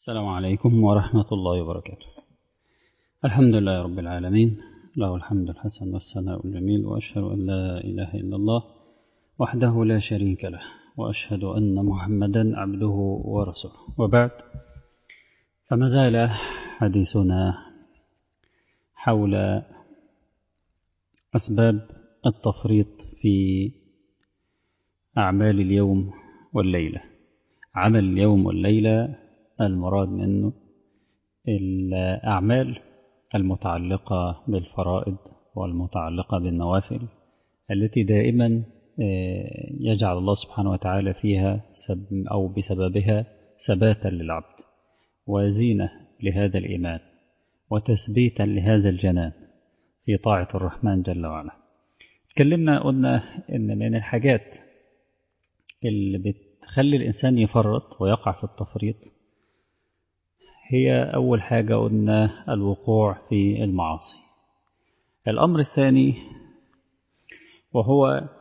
السلام عليكم ورحمة الله وبركاته الحمد لله رب العالمين له الحمد الحسن والثناء الجميل وأشهد أن لا إله إلا الله وحده لا شريك له وأشهد أن محمدا عبده ورسوله وبعد فما زال حديثنا حول أسباب التفريط في أعمال اليوم والليلة عمل اليوم والليلة المراد منه الأعمال المتعلقة بالفرائض والمتعلقة بالنوافل التي دائما يجعل الله سبحانه وتعالى فيها أو بسببها ثباتا للعبد وزينة لهذا الإيمان وتثبيتا لهذا الجنان في طاعة الرحمن جل وعلا تكلمنا قلنا إن من الحاجات اللي بتخلي الإنسان يفرط ويقع في التفريط هي أول حاجة قلنا الوقوع في المعاصي الأمر الثاني وهو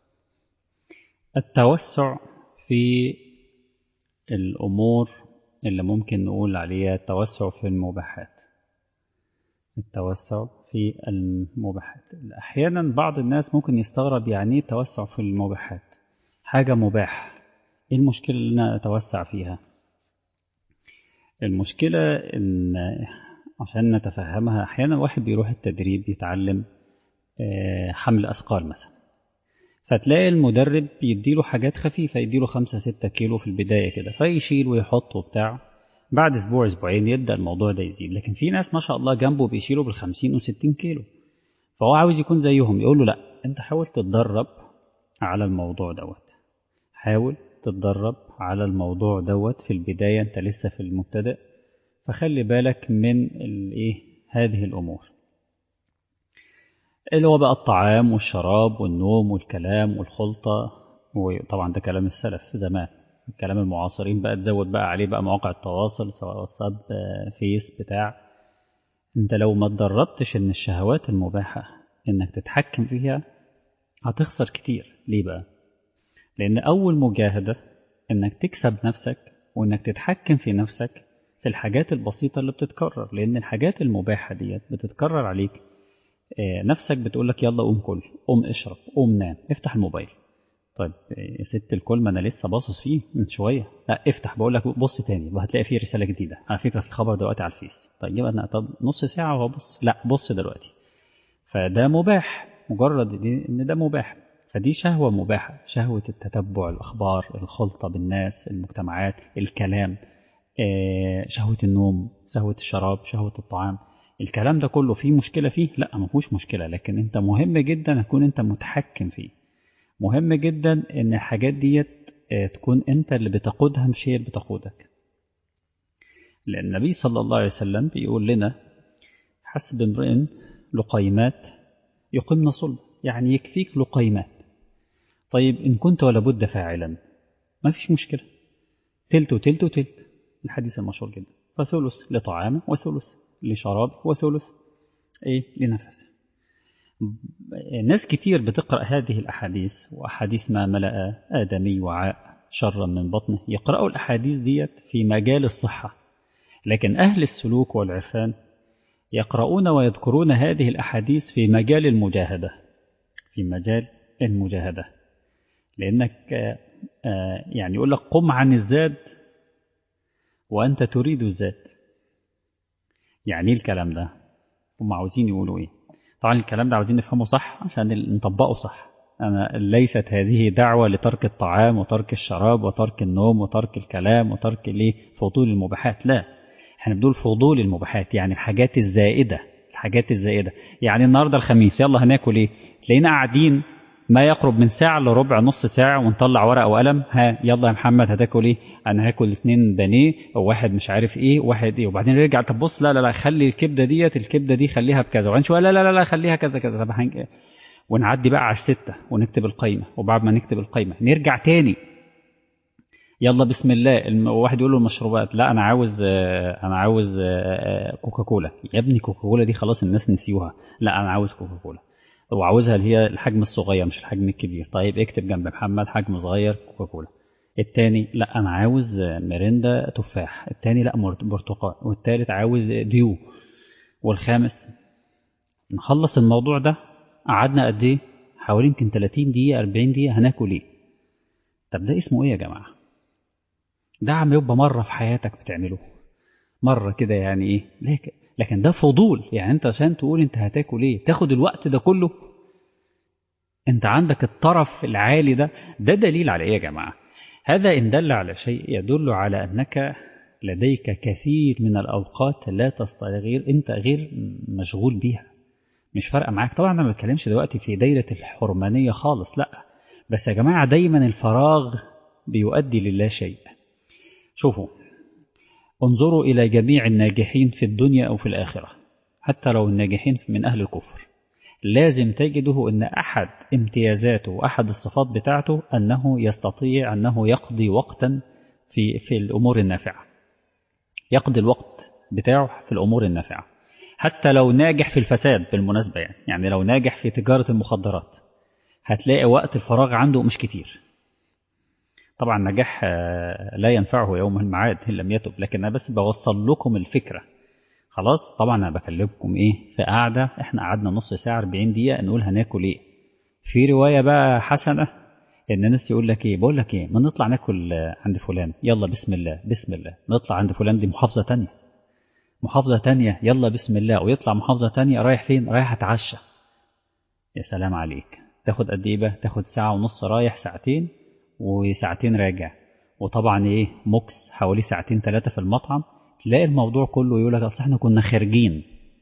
التوسع في الأمور اللي ممكن نقول عليها التوسع في المباحات التوسع في المباحات أحيانا بعض الناس ممكن يستغرب يعني التوسع في المباحات حاجة مباح إيه المشكلة اللي أنا أتوسع فيها المشكلة إن عشان نتفهمها أحيانا واحد بيروح التدريب يتعلم حمل أثقال مثلا فتلاقي المدرب يديله حاجات خفيفة يديله خمسة ستة كيلو في البداية كده فيشيل ويحط وبتاع بعد أسبوع أسبوعين يبدأ الموضوع ده يزيد لكن في ناس ما شاء الله جنبه بيشيلوا بالخمسين وستين كيلو فهو عاوز يكون زيهم يقول له لا أنت حاول تتدرب على الموضوع دوت حاول تتدرب على الموضوع دوت في البداية أنت لسه في المبتدأ فخلي بالك من الايه هذه الأمور اللي هو بقى الطعام والشراب والنوم والكلام والخلطة وطبعا ده كلام السلف زمان الكلام المعاصرين بقى تزود بقى عليه بقى مواقع التواصل سواء واتساب فيس بتاع انت لو ما اتدربتش ان الشهوات المباحة انك تتحكم فيها هتخسر كتير ليه بقى لان اول مجاهدة انك تكسب نفسك وانك تتحكم في نفسك في الحاجات البسيطة اللي بتتكرر لان الحاجات المباحة ديت بتتكرر عليك نفسك بتقولك يلا قوم كل قوم اشرب قوم نام افتح الموبايل طيب يا ست الكل ما انا لسه باصص فيه من شويه لا افتح بقول لك بص تاني وهتلاقي فيه رساله جديده على فكره في خبر دلوقتي على الفيس طيب يبقى انا طب نص ساعه وهبص لا بص دلوقتي فده مباح مجرد ان ده مباح فدي شهوه مباحه شهوه التتبع الاخبار الخلطه بالناس المجتمعات الكلام شهوه النوم شهوه الشراب شهوه الطعام الكلام ده كله فيه مشكله فيه لا ما فيهوش مشكله لكن انت مهم جدا تكون انت متحكم فيه مهم جدا ان الحاجات ديت تكون انت اللي بتقودها مش هي اللي بتقودك لان النبي صلى الله عليه وسلم بيقول لنا حسب امرئ لقيمات يقمن صلب يعني يكفيك لقيمات طيب ان كنت ولا بد فاعلا ما فيش مشكله تلت وتلت وتلت الحديث المشهور جدا فثلث لطعامه وثلث لشرابه وثلث ايه لنفسه ناس كتير بتقرأ هذه الأحاديث وأحاديث ما ملأ آدمي وعاء شرا من بطنه يقرأوا الأحاديث ديت في مجال الصحة لكن أهل السلوك والعرفان يقرؤون ويذكرون هذه الأحاديث في مجال المجاهدة في مجال المجاهدة لأنك يعني يقول لك قم عن الزاد وأنت تريد الزاد يعني ايه الكلام ده هم عاوزين يقولوا ايه طبعا الكلام ده عاوزين نفهمه صح عشان نطبقه صح أنا ليست هذه دعوة لترك الطعام وترك الشراب وترك النوم وترك الكلام وترك الايه فضول المباحات لا احنا بنقول فضول المباحات يعني الحاجات الزائدة الحاجات الزائدة يعني النهاردة الخميس يلا هناكل ايه تلاقينا قاعدين ما يقرب من ساعة إلا ربع نص ساعة ونطلع ورقة وقلم ها يلا يا محمد هتاكل ايه انا هاكل اتنين بانيه وواحد مش عارف ايه واحد ايه وبعدين نرجع طب بص لا لا لا خلي الكبده ديت الكبده دي خليها بكذا وبعدين شويه لا لا لا لا خليها كذا كذا طب هنج... ونعدي بقى على الستة ونكتب القايمة وبعد ما نكتب القايمة نرجع تاني يلا بسم الله واحد يقول له المشروبات لا انا عاوز انا عاوز كوكاكولا يا ابني كوكاكولا دي خلاص الناس نسيوها لا انا عاوز كوكاكولا وعاوزها اللي هي الحجم الصغير مش الحجم الكبير طيب اكتب جنب محمد حجم صغير كوكاكولا التاني لا انا عاوز ميريندا تفاح التاني لا برتقال والتالت عاوز ديو والخامس نخلص الموضوع ده قعدنا قد ايه حوالي يمكن 30 دقيقه 40 دقيقه هناكل ايه طب ده اسمه ايه يا جماعه ده عم يبقى مره في حياتك بتعمله مره كده يعني ايه لكن لكن ده فضول يعني انت عشان تقول انت هتاكل ايه تاخد الوقت ده كله انت عندك الطرف العالي ده ده دليل على ايه يا جماعه هذا ان دل على شيء يدل على انك لديك كثير من الاوقات لا تستغير انت غير مشغول بيها مش فارقه معاك طبعا انا ما بتكلمش دلوقتي في دايره الحرمانيه خالص لا بس يا جماعه دايما الفراغ بيؤدي للا شيء شوفوا انظروا إلى جميع الناجحين في الدنيا أو في الآخرة حتى لو الناجحين من أهل الكفر لازم تجده أن أحد امتيازاته وأحد الصفات بتاعته أنه يستطيع أنه يقضي وقتا في, في الأمور النافعة يقضي الوقت بتاعه في الأمور النافعة حتى لو ناجح في الفساد بالمناسبة يعني, يعني لو ناجح في تجارة المخدرات هتلاقي وقت الفراغ عنده مش كتير طبعا نجاح لا ينفعه يوم المعاد إن لم يتب لكن أنا بس بوصل لكم الفكرة خلاص طبعا أنا بكلمكم إيه في قعدة إحنا قعدنا نص ساعة 40 دقيقة نقول هناكل إيه في رواية بقى حسنة إن الناس يقول لك إيه بقول لك إيه ما نطلع ناكل عند فلان يلا بسم الله بسم الله نطلع عند فلان دي محافظة تانية محافظة تانية يلا بسم الله ويطلع محافظة تانية رايح فين رايح أتعشى يا سلام عليك تاخد قد إيه بقى تاخد ساعة ونص رايح ساعتين وساعتين راجع وطبعا ايه موكس حوالي ساعتين ثلاثة في المطعم تلاقي الموضوع كله يقول لك اصل احنا كنا خارجين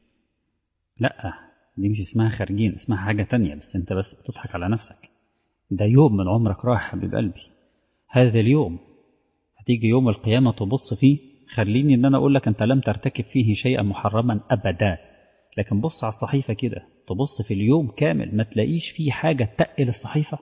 لا دي مش اسمها خارجين اسمها حاجة تانية بس انت بس بتضحك على نفسك ده يوم من عمرك راح حبيب قلبي هذا اليوم هتيجي يوم القيامة تبص فيه خليني ان انا اقول لك انت لم ترتكب فيه شيئا محرما ابدا لكن بص على الصحيفة كده تبص في اليوم كامل ما تلاقيش فيه حاجة تقل الصحيفة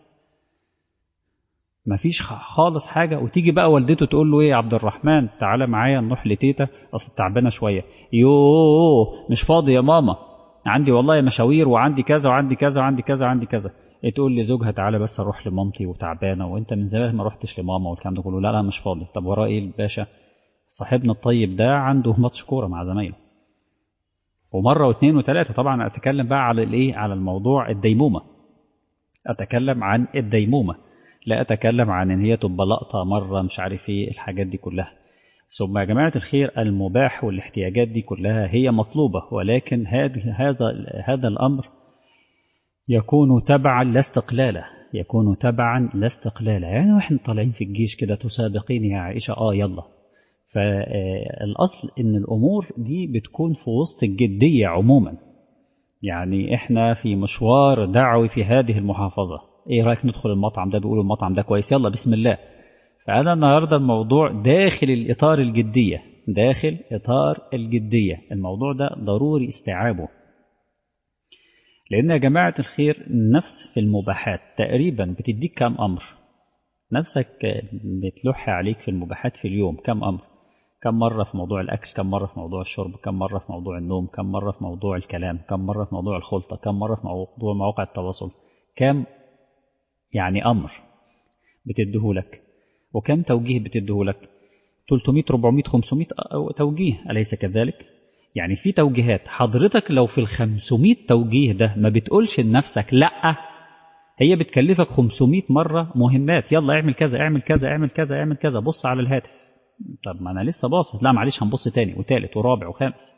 مفيش خالص حاجة وتيجي بقى والدته تقول له ايه يا عبد الرحمن تعالى معايا نروح لتيتا اصل تعبانة شوية يوه مش فاضي يا ماما عندي والله مشاوير وعندي كذا وعندي كذا وعندي كذا وعندي كذا تقول لزوجها تعالى بس اروح لمامتي وتعبانة وانت من زمان ما رحتش لماما والكلام ده كله لا لا مش فاضي طب وراه ايه الباشا صاحبنا الطيب ده عنده ماتش كورة مع زمايله ومرة واثنين وثلاثة طبعا اتكلم بقى على الايه على الموضوع الديمومة اتكلم عن الديمومة لا أتكلم عن إن هي تبقى لقطة مرة مش عارف إيه الحاجات دي كلها ثم يا جماعة الخير المباح والاحتياجات دي كلها هي مطلوبة ولكن هذا هذا هذا الأمر يكون تبعا لا استقلالا يكون تبعا لا استقلالا يعني واحنا طالعين في الجيش كده تسابقين يا عائشة آه يلا فالأصل إن الأمور دي بتكون في وسط الجدية عموما يعني إحنا في مشوار دعوي في هذه المحافظة ايه رايك ندخل المطعم ده بيقولوا المطعم ده كويس يلا بسم الله فانا النهارده الموضوع داخل الاطار الجديه داخل اطار الجديه الموضوع ده ضروري استيعابه لان يا جماعه الخير النفس في المباحات تقريبا بتديك كام امر نفسك بتلح عليك في المباحات في اليوم كم امر كم مرة في موضوع الأكل كم مرة في موضوع الشرب كم مرة في موضوع النوم كم مرة في موضوع الكلام كم مرة في موضوع الخلطة كم مرة في موضوع مواقع التواصل كم يعني أمر بتديهولك وكم توجيه بتديهولك 300 400 500 توجيه أليس كذلك يعني في توجيهات حضرتك لو في ال 500 توجيه ده ما بتقولش لنفسك لا هي بتكلفك 500 مرة مهمات يلا اعمل كذا اعمل كذا اعمل كذا اعمل كذا بص على الهاتف طب ما انا لسه باصص لا معلش هنبص تاني وتالت ورابع وخامس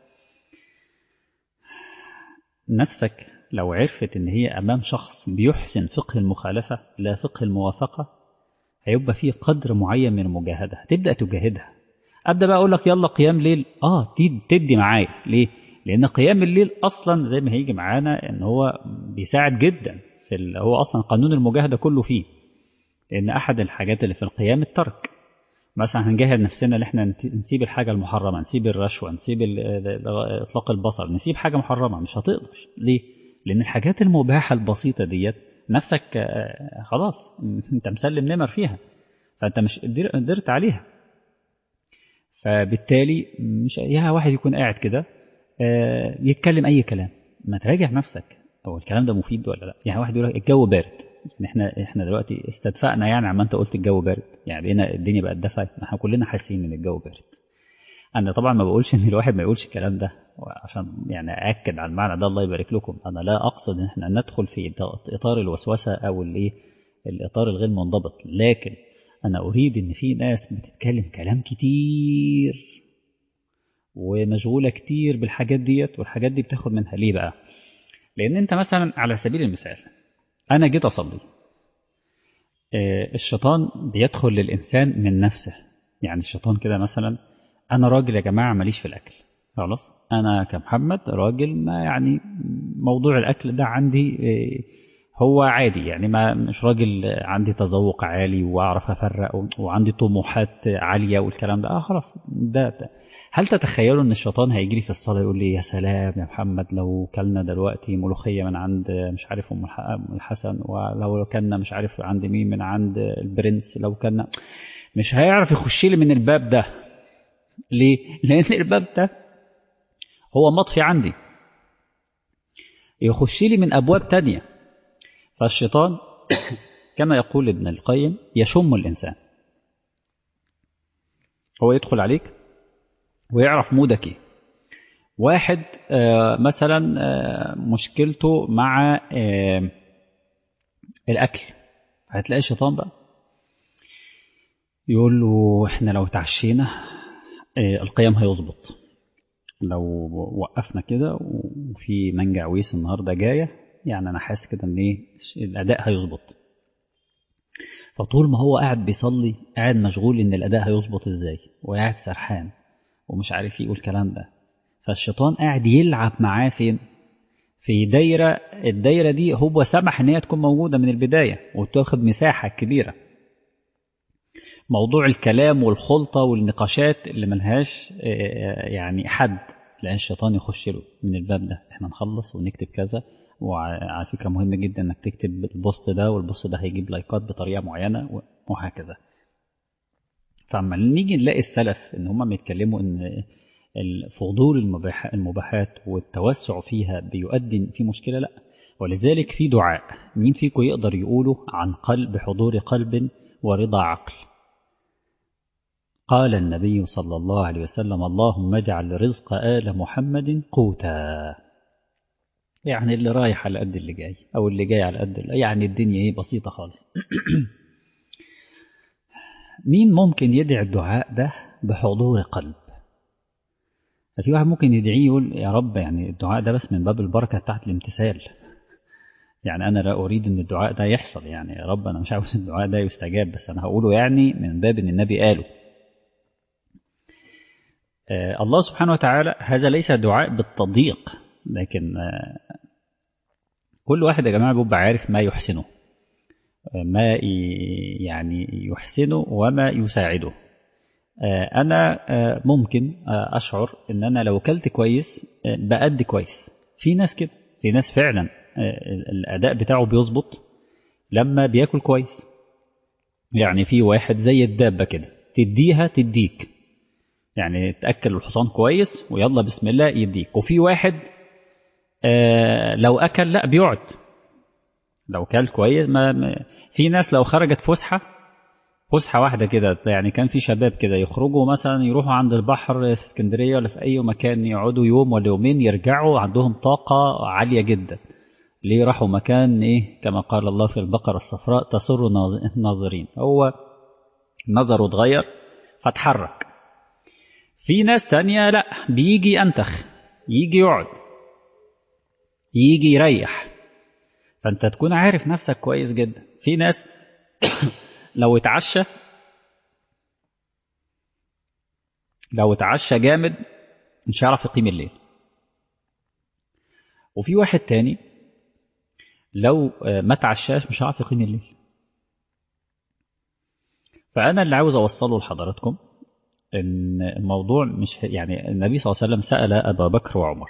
نفسك لو عرفت ان هي امام شخص بيحسن فقه المخالفة لا فقه الموافقة هيبقى فيه قدر معين من المجاهدة هتبدأ تجاهدها ابدأ بقى اقول لك يلا قيام ليل اه تدي معايا ليه لان قيام الليل اصلا زي ما هيجي معانا ان هو بيساعد جدا في هو اصلا قانون المجاهدة كله فيه لان احد الحاجات اللي في القيام الترك مثلا هنجاهد نفسنا ان احنا نسيب الحاجة المحرمة نسيب الرشوة نسيب اطلاق البصر نسيب حاجة محرمة مش هتقدر ليه لان الحاجات المباحة البسيطة ديت نفسك خلاص انت مسلم نمر فيها فانت مش قدرت عليها فبالتالي مش يا واحد يكون قاعد كده يتكلم اي كلام ما تراجع نفسك هو الكلام ده مفيد ولا لا يعني واحد يقول لك الجو بارد يعني احنا احنا دلوقتي استدفأنا يعني عما انت قلت الجو بارد يعني بقينا الدنيا بقت دفا احنا كلنا حاسين ان الجو بارد انا طبعا ما بقولش ان الواحد ما يقولش الكلام ده عشان يعني ااكد على المعنى ده الله يبارك لكم انا لا اقصد ان احنا ندخل في اطار الوسوسه او الايه الاطار الغير منضبط لكن انا اريد ان في ناس بتتكلم كلام كتير ومشغوله كتير بالحاجات ديت والحاجات دي بتاخد منها ليه بقى لان انت مثلا على سبيل المثال انا جيت اصلي الشيطان بيدخل للانسان من نفسه يعني الشيطان كده مثلا انا راجل يا جماعه ماليش في الاكل خلاص انا كمحمد راجل ما يعني موضوع الاكل ده عندي هو عادي يعني ما مش راجل عندي تذوق عالي واعرف افرق وعندي طموحات عاليه والكلام ده اه خلاص ده, ده هل تتخيلوا ان الشيطان هيجري في الصلاه يقول لي يا سلام يا محمد لو كلنا دلوقتي ملوخيه من عند مش عارف ام الحسن ولو كلنا مش عارف عند مين من عند البرنس لو كلنا مش هيعرف يخش لي من الباب ده ليه؟ لان الباب ده هو مطفي عندي يخش لي من ابواب تانية فالشيطان كما يقول ابن القيم يشم الانسان هو يدخل عليك ويعرف مودك ايه واحد آه مثلا آه مشكلته مع آه الاكل هتلاقي الشيطان بقى يقول له احنا لو تعشينا القيام هيظبط لو وقفنا كده وفي منجع عويس النهارده جايه يعني انا حاسس كده ان ايه الاداء هيظبط فطول ما هو قاعد بيصلي قاعد مشغول ان الاداء هيظبط ازاي وقاعد سرحان ومش عارف يقول الكلام ده فالشيطان قاعد يلعب معاه فين في دايرة الدايرة دي هو سمح ان هي تكون موجودة من البداية وتاخد مساحة كبيرة موضوع الكلام والخلطة والنقاشات اللي ملهاش يعني حد تلاقي الشيطان يخش له من الباب ده احنا نخلص ونكتب كذا وعلى فكرة مهم جدا انك تكتب البوست ده والبوست ده هيجيب لايكات بطريقة معينة وهكذا فعما نيجي نلاقي السلف ان هم بيتكلموا ان فضول المباحات والتوسع فيها بيؤدي في مشكلة لا ولذلك في دعاء مين فيكم يقدر يقوله عن قلب حضور قلب ورضا عقل قال النبي صلى الله عليه وسلم اللهم اجعل رزق آل محمد قوتا يعني اللي رايح على قد اللي جاي أو اللي جاي على قد اللي يعني الدنيا ايه بسيطة خالص مين ممكن يدعي الدعاء ده بحضور قلب في واحد ممكن يدعيه يقول يا رب يعني الدعاء ده بس من باب البركة بتاعت الامتثال يعني أنا لا أريد أن الدعاء ده يحصل يعني يا رب أنا مش عاوز الدعاء ده يستجاب بس أنا هقوله يعني من باب أن النبي قاله آه الله سبحانه وتعالى هذا ليس دعاء بالتضييق لكن آه كل واحد يا جماعة بيبقى عارف ما يحسنه آه ما يعني يحسنه وما يساعده أنا ممكن أشعر إن أنا لو أكلت كويس بأدي كويس في ناس كده في ناس فعلا الأداء بتاعه بيظبط لما بياكل كويس يعني في واحد زي الدابة كده تديها تديك يعني تأكل الحصان كويس ويلا بسم الله يديك وفي واحد لو أكل لا بيقعد لو كل كويس ما في ناس لو خرجت فسحه فسحة واحدة كده يعني كان في شباب كده يخرجوا مثلا يروحوا عند البحر في اسكندرية ولا في أي مكان يقعدوا يوم ولا يومين يرجعوا عندهم طاقة عالية جدا ليه راحوا مكان إيه كما قال الله في البقرة الصفراء تسر الناظرين هو نظره اتغير فاتحرك في ناس تانية لا بيجي أنتخ يجي يقعد يجي يريح فأنت تكون عارف نفسك كويس جدا في ناس لو اتعشى لو اتعشى جامد مش هيعرف يقيم الليل وفي واحد تاني لو ما اتعشاش مش هيعرف يقيم الليل فأنا اللي عاوز أوصله لحضراتكم إن الموضوع مش يعني النبي صلى الله عليه وسلم سأل أبا بكر وعمر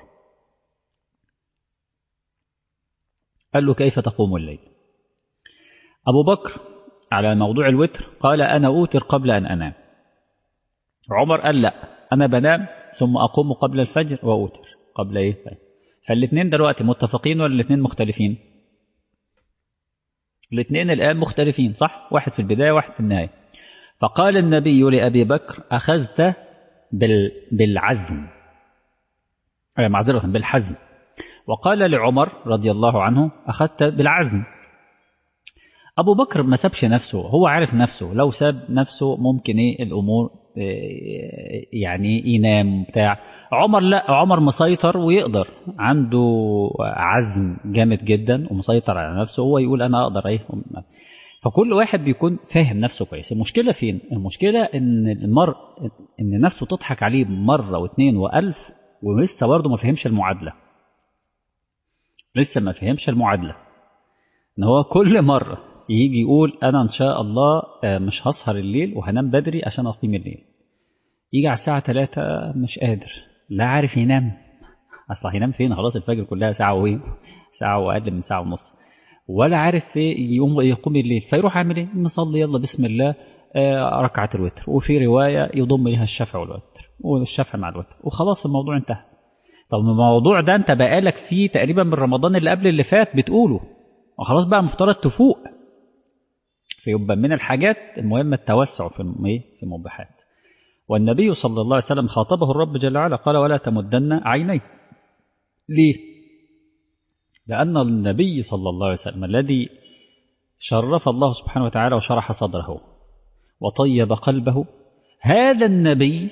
قال له كيف تقوم الليل أبو بكر على موضوع الوتر قال أنا أوتر قبل أن أنام عمر قال لا أنا بنام ثم أقوم قبل الفجر وأوتر قبل إيه فالاثنين دلوقتي متفقين ولا الاثنين مختلفين الاثنين الآن مختلفين صح واحد في البداية واحد في النهاية فقال النبي لأبي بكر أخذت بال بالعزم معذرة بالحزم وقال لعمر رضي الله عنه أخذت بالعزم أبو بكر ما سابش نفسه هو عارف نفسه لو ساب نفسه ممكن إيه الأمور يعني ينام بتاع عمر لا عمر مسيطر ويقدر عنده عزم جامد جدا ومسيطر على نفسه هو يقول أنا أقدر إيه فكل واحد بيكون فاهم نفسه كويس المشكلة فين المشكلة إن المر إن نفسه تضحك عليه مرة واثنين وألف ولسه برضه ما فهمش المعادلة لسه ما فهمش المعادلة إن هو كل مرة يجي يقول أنا إن شاء الله مش هسهر الليل وهنام بدري عشان أقيم الليل يجي على الساعة 3 مش قادر لا عارف ينام أصل هينام فين خلاص الفجر كلها ساعة وإيه ساعة وأقل من ساعة ونص ولا عارف يقوم يقوم الليل فيروح عامل إيه مصلي يلا بسم الله ركعة الوتر وفي رواية يضم لها الشفع والوتر والشفع مع الوتر وخلاص الموضوع انتهى طب الموضوع ده انت بقالك فيه تقريبا من رمضان اللي قبل اللي فات بتقوله وخلاص بقى مفترض تفوق فيبقى من الحاجات المهمة التوسع في في المباحات والنبي صلى الله عليه وسلم خاطبه الرب جل وعلا قال ولا تمدن عينيك ليه لأن النبي صلى الله عليه وسلم الذي شرف الله سبحانه وتعالى وشرح صدره وطيب قلبه هذا النبي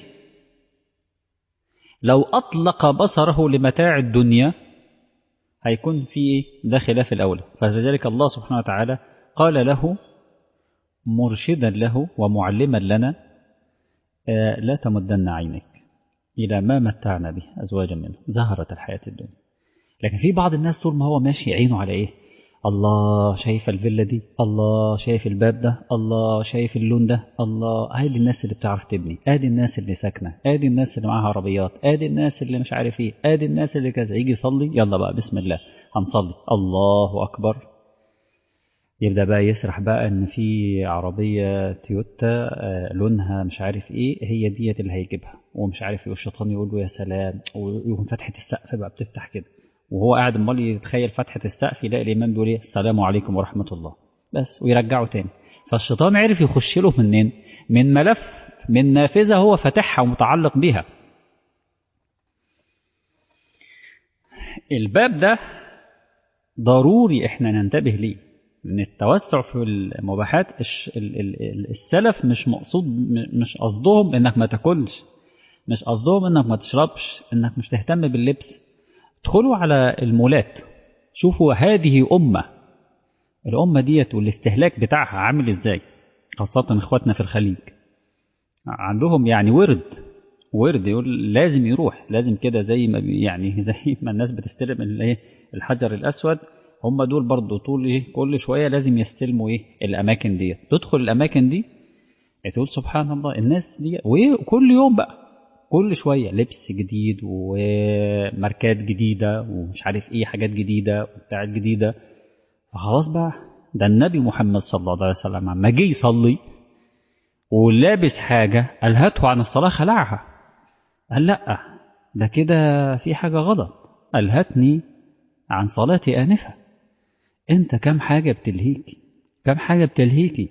لو أطلق بصره لمتاع الدنيا هيكون في ده خلاف الأولى فلذلك الله سبحانه وتعالى قال له مرشدا له ومعلما لنا آه لا تمدن عينك إلى ما متعنا به أزواجا منه زهرة الحياة الدنيا لكن في بعض الناس طول ما هو ماشي عينه على إيه الله شايف الفيلا دي الله شايف الباب ده الله شايف اللون ده الله ادي الناس اللي بتعرف تبني ادي الناس اللي ساكنه ادي الناس اللي معاها عربيات ادي الناس اللي مش عارف ايه ادي الناس اللي كذا يجي يصلي يلا بقى بسم الله هنصلي الله اكبر يبدا بقى يسرح بقى ان في عربيه تويوتا لونها مش عارف ايه هي ديت اللي هيجيبها ومش عارف ايه والشيطان يقول له يا سلام ويقوم فتحه السقف بقى بتفتح كده وهو قاعد امال يتخيل فتحة السقف يلاقي الإمام بيقول إيه السلام عليكم ورحمة الله بس ويرجعه تاني فالشيطان عرف يخش له منين؟ من ملف من نافذة هو فاتحها ومتعلق بيها الباب ده ضروري احنا ننتبه ليه ان التوسع في المباحات السلف مش مقصود مش قصدهم انك ما تاكلش مش قصدهم انك ما تشربش انك مش تهتم باللبس ادخلوا على المولات شوفوا هذه أمة الأمة ديت والاستهلاك بتاعها عامل ازاي خاصة اخواتنا في الخليج عندهم يعني ورد ورد يقول لازم يروح لازم كده زي ما يعني زي ما الناس بتستلم الايه الحجر الاسود هم دول برضه طول ايه كل شويه لازم يستلموا ايه الاماكن ديت تدخل الاماكن دي تقول سبحان الله الناس دي وكل يوم بقى كل شوية لبس جديد وماركات جديدة ومش عارف ايه حاجات جديدة وبتاعت جديدة فخلاص بقى ده النبي محمد صلى الله عليه وسلم لما جه يصلي ولابس حاجة ألهته عن الصلاة خلعها قال لأ ده كده في حاجة غلط ألهتني عن صلاتي آنفة أنت كم حاجة بتلهيكي كم حاجة بتلهيكي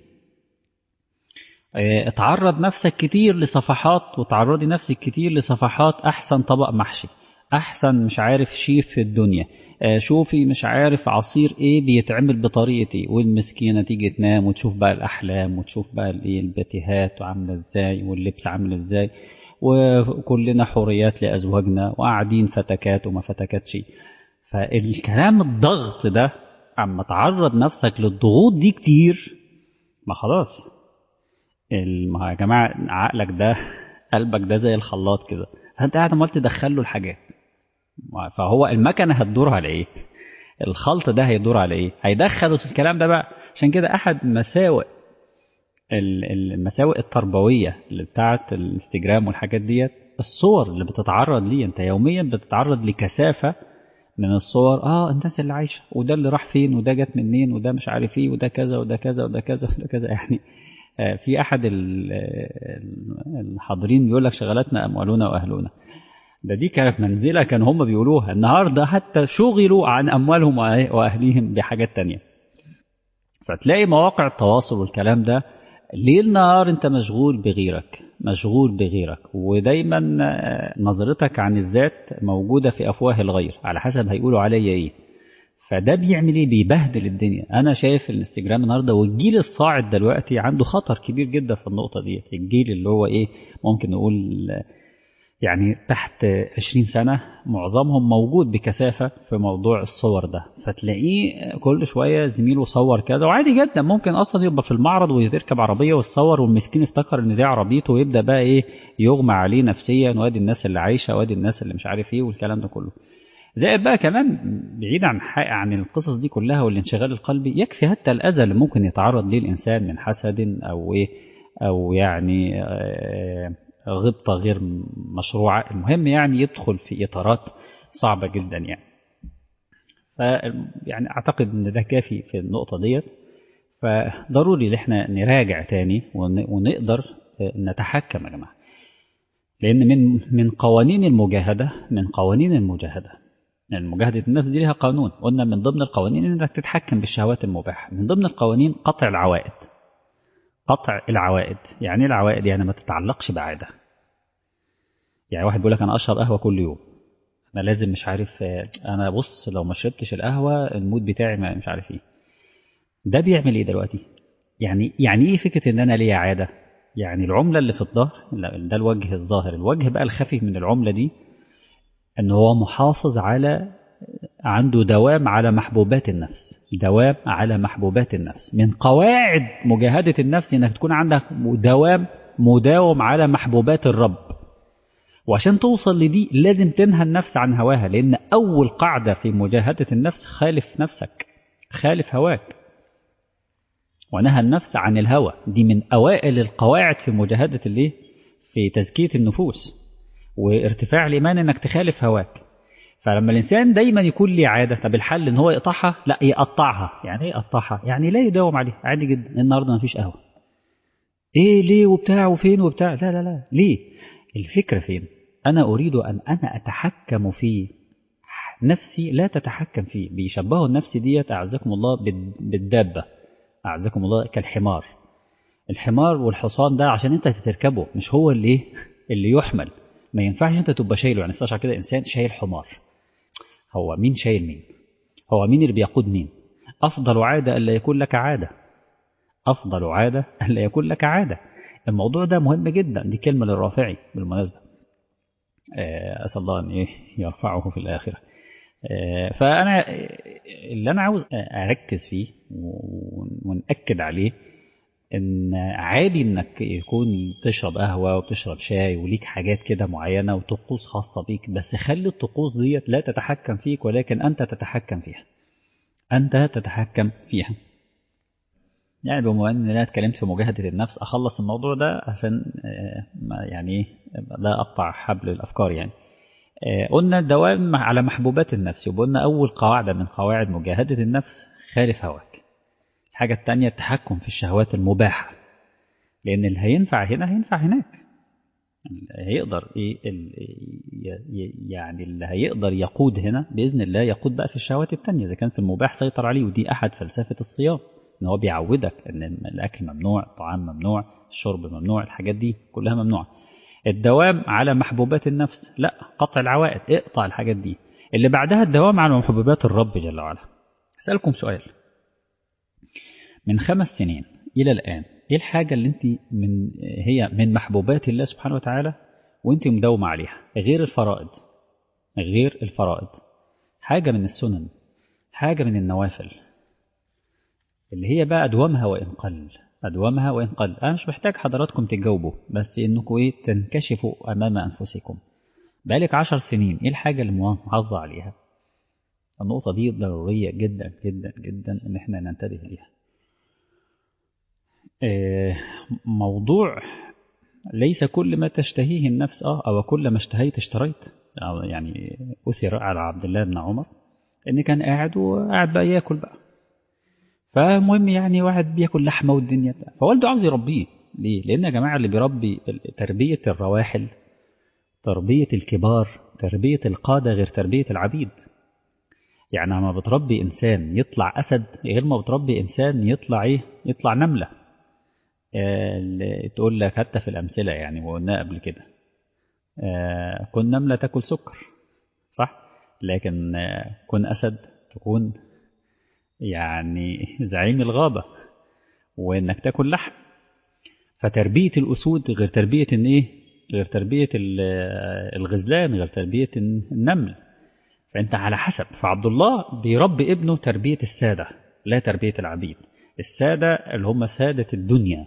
اتعرض نفسك كتير لصفحات وتعرضي نفسك كتير لصفحات احسن طبق محشي احسن مش عارف شيف في الدنيا شوفي مش عارف عصير ايه بيتعمل بطريقه ايه والمسكينه تيجي تنام وتشوف بقى الاحلام وتشوف بقى الايه البتيهات وعامله ازاي واللبس عامل ازاي وكلنا حوريات لازواجنا وقاعدين فتكات وما فتكاتش فالكلام الضغط ده اما تعرض نفسك للضغوط دي كتير ما خلاص ما يا جماعه عقلك ده قلبك ده زي الخلاط كده فانت قاعد عمال تدخل له الحاجات فهو المكنه هتدور على ايه الخلط ده هيدور على ايه هيدخل في الكلام ده بقى عشان كده احد مساوئ المساوئ التربويه اللي بتاعه الانستجرام والحاجات ديت الصور اللي بتتعرض ليه انت يوميا بتتعرض لكثافه من الصور اه الناس اللي عايشه وده اللي راح فين وده جت منين وده مش عارف ايه وده كذا وده كذا وده كذا وده كذا يعني في احد الحاضرين بيقول لك شغلتنا اموالنا واهلنا ده دي كانت منزله كان هم بيقولوها النهارده حتى شغلوا عن اموالهم واهليهم بحاجات تانية فتلاقي مواقع التواصل والكلام ده ليل نهار انت مشغول بغيرك مشغول بغيرك ودايما نظرتك عن الذات موجودة في أفواه الغير على حسب هيقولوا عليا ايه فده بيعمل ايه بيبهدل الدنيا انا شايف الانستجرام النهارده والجيل الصاعد دلوقتي عنده خطر كبير جدا في النقطه دي الجيل اللي هو ايه ممكن نقول يعني تحت 20 سنة معظمهم موجود بكثافة في موضوع الصور ده فتلاقيه كل شوية زميله صور كذا وعادي جدا ممكن أصلا يبقى في المعرض ويركب عربية ويتصور والمسكين افتكر إن دي عربيته ويبدأ بقى إيه يغمى عليه نفسيا وادي الناس اللي عايشة وادي الناس اللي مش عارف إيه والكلام ده كله زائد بقى كمان بعيد عن عن القصص دي كلها والانشغال القلبي يكفي حتى الأذى اللي ممكن يتعرض ليه الإنسان من حسد أو إيه أو يعني آه غبطة غير مشروعة المهم يعني يدخل في إطارات صعبة جدا يعني ف يعني أعتقد إن ده كافي في النقطة ديت فضروري إن إحنا نراجع تاني ونقدر نتحكم يا جماعة لأن من من قوانين المجاهدة من قوانين المجاهدة يعني مجاهدة النفس دي لها قانون قلنا من ضمن القوانين إنك تتحكم بالشهوات المباحة من ضمن القوانين قطع العوائد قطع العوائد يعني ايه العوائد يعني ما تتعلقش بعادة يعني واحد بيقول لك انا اشرب قهوه كل يوم انا لازم مش عارف انا بص لو ما شربتش القهوه المود بتاعي مش عارف ايه ده بيعمل ايه دلوقتي يعني يعني ايه فكره ان انا ليا عاده يعني العمله اللي في الظهر ده الوجه الظاهر الوجه بقى الخفي من العمله دي ان هو محافظ على عنده دوام على محبوبات النفس دوام على محبوبات النفس من قواعد مجاهدة النفس انك تكون عندك دوام مداوم على محبوبات الرب وعشان توصل لدي لازم تنهى النفس عن هواها لان اول قاعدة في مجاهدة النفس خالف نفسك خالف هواك ونهى النفس عن الهوى دي من اوائل القواعد في مجاهدة الايه في تزكية النفوس وارتفاع الايمان انك تخالف هواك فلما الانسان دايما يكون ليه عاده طب الحل ان هو يقطعها لا يقطعها يعني ايه يقطعها يعني لا يداوم عليها عادي جدا النهارده ما فيش قهوه ايه ليه وبتاع وفين وبتاع لا لا لا ليه الفكره فين انا اريد ان انا اتحكم في نفسي لا تتحكم فيه بيشبهوا النفس ديت اعزكم الله بالدابه اعزكم الله كالحمار الحمار والحصان ده عشان انت تركبه مش هو اللي اللي يحمل ما ينفعش انت تبقى شايله يعني استشعر كده انسان شايل حمار هو مين شايل مين هو مين اللي بيقود مين أفضل عادة ألا يكون لك عادة أفضل عادة ألا يكون لك عادة الموضوع ده مهم جدا دي كلمة للرافعي بالمناسبة أسأل الله أن إيه يرفعه في الآخرة فأنا اللي أنا عاوز أركز فيه ونأكد عليه ان عادي انك يكون تشرب قهوه وتشرب شاي وليك حاجات كده معينه وطقوس خاصه بيك بس خلي الطقوس ديت لا تتحكم فيك ولكن انت تتحكم فيها انت تتحكم فيها يعني بما ان انا اتكلمت في مجاهده النفس اخلص الموضوع ده عشان يعني لا اقطع حبل الافكار يعني قلنا الدوام على محبوبات النفس وقلنا اول قاعده من قواعد مجاهده النفس خالف هواك الحاجة التانية التحكم في الشهوات المباحة لأن اللي هينفع هنا هينفع هناك هيقدر إيه يعني اللي هيقدر يقود هنا بإذن الله يقود بقى في الشهوات التانية إذا كان في المباح سيطر عليه ودي أحد فلسفة الصيام إن هو بيعودك إن الأكل ممنوع الطعام ممنوع الشرب ممنوع الحاجات دي كلها ممنوعة الدوام على محبوبات النفس لا قطع العوائد اقطع الحاجات دي اللي بعدها الدوام على محبوبات الرب جل وعلا أسألكم سؤال من خمس سنين إلى الآن إيه الحاجة اللي أنت من هي من محبوبات الله سبحانه وتعالى وأنت مداومة عليها غير الفرائض غير الفرائض حاجة من السنن حاجة من النوافل اللي هي بقى أدومها وإن قل أدومها وإن قل أنا مش محتاج حضراتكم تجاوبوا بس إنكم إيه تنكشفوا أمام أنفسكم بقالك عشر سنين إيه الحاجة اللي محافظة عليها النقطة دي ضرورية جدا جدا جدا إن إحنا ننتبه ليها موضوع ليس كل ما تشتهيه النفس اه او كل ما اشتهيت اشتريت يعني اثر على عبد الله بن عمر ان كان قاعد وقاعد بقى ياكل بقى فالمهم يعني واحد بياكل لحمه والدنيا بتاع فوالده عاوز يربيه ليه؟ لان يا جماعه اللي بيربي تربيه الرواحل تربيه الكبار تربيه القاده غير تربيه العبيد يعني لما بتربي إنسان يطلع أسد غير ما بتربي إنسان يطلع إيه يطلع نملة آه تقول لك حتى في الأمثلة يعني وقلناها قبل كده آه كن نملة تاكل سكر صح لكن آه كن أسد تكون يعني زعيم الغابة وإنك تاكل لحم فتربية الأسود غير تربية إن إيه غير تربية الغزلان غير تربية النمل فأنت على حسب فعبد الله بيربي ابنه تربية السادة لا تربية العبيد السادة اللي هم سادة الدنيا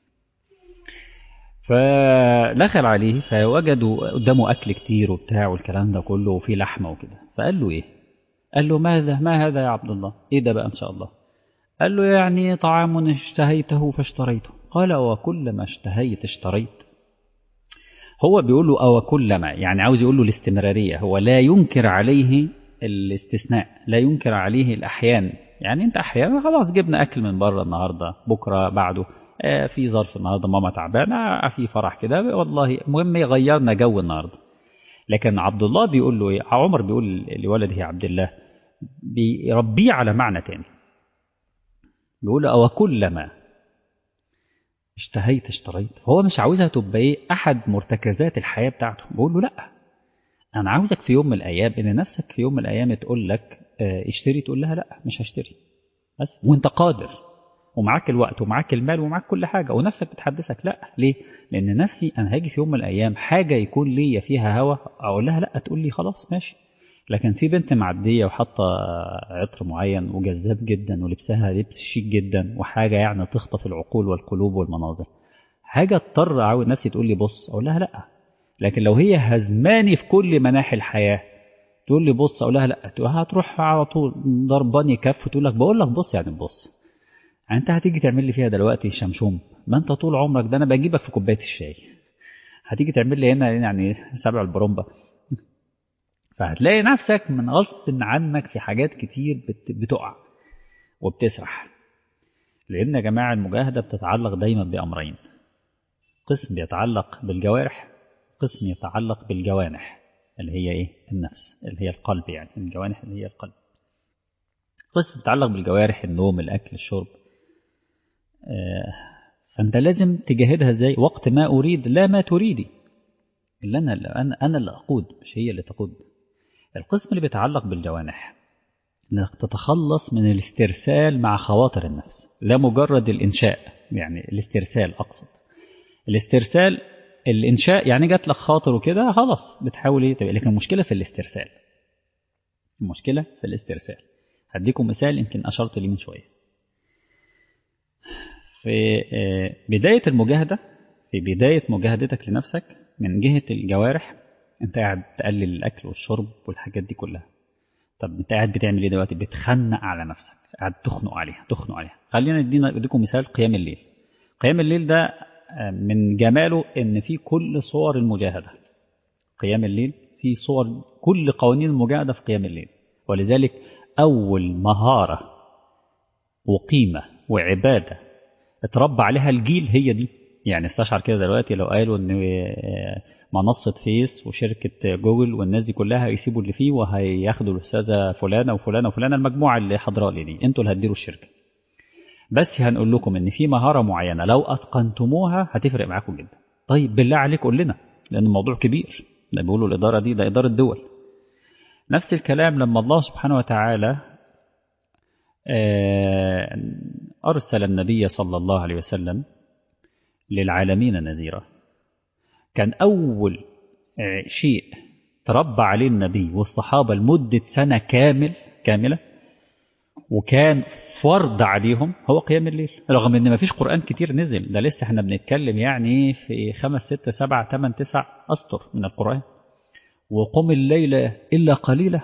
فدخل عليه فوجدوا قدامه أكل كتير وبتاع والكلام ده كله وفيه لحمة وكده فقال له إيه قال له ماذا ما هذا يا عبد الله إيه ده بقى إن شاء الله قال له يعني طعام اشتهيته فاشتريته قال وكلما اشتهيت اشتريت هو بيقول له أو كلما يعني عاوز يقول له الاستمرارية هو لا ينكر عليه الاستثناء لا ينكر عليه الأحيان يعني أنت أحيانا خلاص جبنا أكل من بره النهاردة بكرة بعده آه في ظرف النهاردة ماما تعبانة آه في فرح كده والله المهم غيرنا جو النهاردة لكن عبد الله بيقول له عمر بيقول لولده عبد الله بيربيه على معنى تاني بيقول له أو كلما اشتهيت اشتريت هو مش عاوزها تبقى ايه احد مرتكزات الحياه بتاعته بقول له لا انا عاوزك في يوم من الايام ان نفسك في يوم من الايام تقول لك اه اشتري تقول لها لا مش هشتري بس وانت قادر ومعاك الوقت ومعاك المال ومعاك كل حاجه ونفسك بتحدثك لا ليه لان نفسي انا هاجي في يوم من الايام حاجه يكون ليا فيها هوى اقول لها لا تقول لي خلاص ماشي لكن في بنت معديه وحاطه عطر معين وجذاب جدا ولبسها لبس شيك جدا وحاجه يعني تخطف العقول والقلوب والمناظر حاجه اضطر عاوز نفسي تقول لي بص اقول لها لا لكن لو هي هزماني في كل مناحي الحياه تقول لي بص اقول لها لا هتروح على طول ضرباني كف وتقول لك بقول لك بص يعني بص يعني انت هتيجي تعمل لي فيها دلوقتي شمشوم ما انت طول عمرك ده انا بجيبك في كوبايه الشاي هتيجي تعمل لي هنا يعني سبع البرومبا فهتلاقي نفسك من غصب عنك في حاجات كتير بتقع وبتسرح لأن يا جماعة المجاهدة بتتعلق دايما بأمرين قسم بيتعلق بالجوارح قسم يتعلق بالجوانح اللي هي ايه النفس اللي هي القلب يعني الجوانح اللي هي القلب قسم بيتعلق بالجوارح النوم الأكل الشرب آه فأنت لازم تجاهدها ازاي وقت ما أريد لا ما تريدي اللي أنا أنا أنا اللي أقود مش هي اللي تقود القسم اللي بيتعلق بالجوانح انك تتخلص من الاسترسال مع خواطر النفس لا مجرد الانشاء يعني الاسترسال اقصد الاسترسال الانشاء يعني جات لك خاطر وكده خلاص بتحاول ايه لكن المشكله في الاسترسال المشكله في الاسترسال هديكم مثال يمكن اشرت ليه من شويه في بدايه المجاهده في بدايه مجاهدتك لنفسك من جهه الجوارح انت قاعد تقلل الاكل والشرب والحاجات دي كلها طب انت قاعد بتعمل ايه دلوقتي بتخنق على نفسك قاعد تخنق عليها تخنق عليها خلينا ندينا اديكم مثال قيام الليل قيام الليل ده من جماله ان في كل صور المجاهده قيام الليل في صور كل قوانين المجاهده في قيام الليل ولذلك اول مهاره وقيمه وعباده اتربى عليها الجيل هي دي يعني استشعر كده دلوقتي لو قالوا ان منصة فيس وشركة جوجل والناس دي كلها هيسيبوا اللي فيه وهياخدوا الأستاذة فلانة وفلانة وفلانة المجموعة اللي حاضرة لي دي انتوا اللي هتديروا الشركة بس هنقول لكم ان في مهارة معينة لو أتقنتموها هتفرق معاكم جدا طيب بالله عليك قول لنا لأن الموضوع كبير ده بيقولوا الإدارة دي ده إدارة دول نفس الكلام لما الله سبحانه وتعالى أرسل النبي صلى الله عليه وسلم للعالمين نذيرا كان أول شيء تربى عليه النبي والصحابة لمدة سنة كامل كاملة وكان فرض عليهم هو قيام الليل رغم ان ما فيش قرآن كتير نزل ده لسه احنا بنتكلم يعني في خمس ستة سبعة ثمان تسع أسطر من القرآن وقم الليل إلا قليلا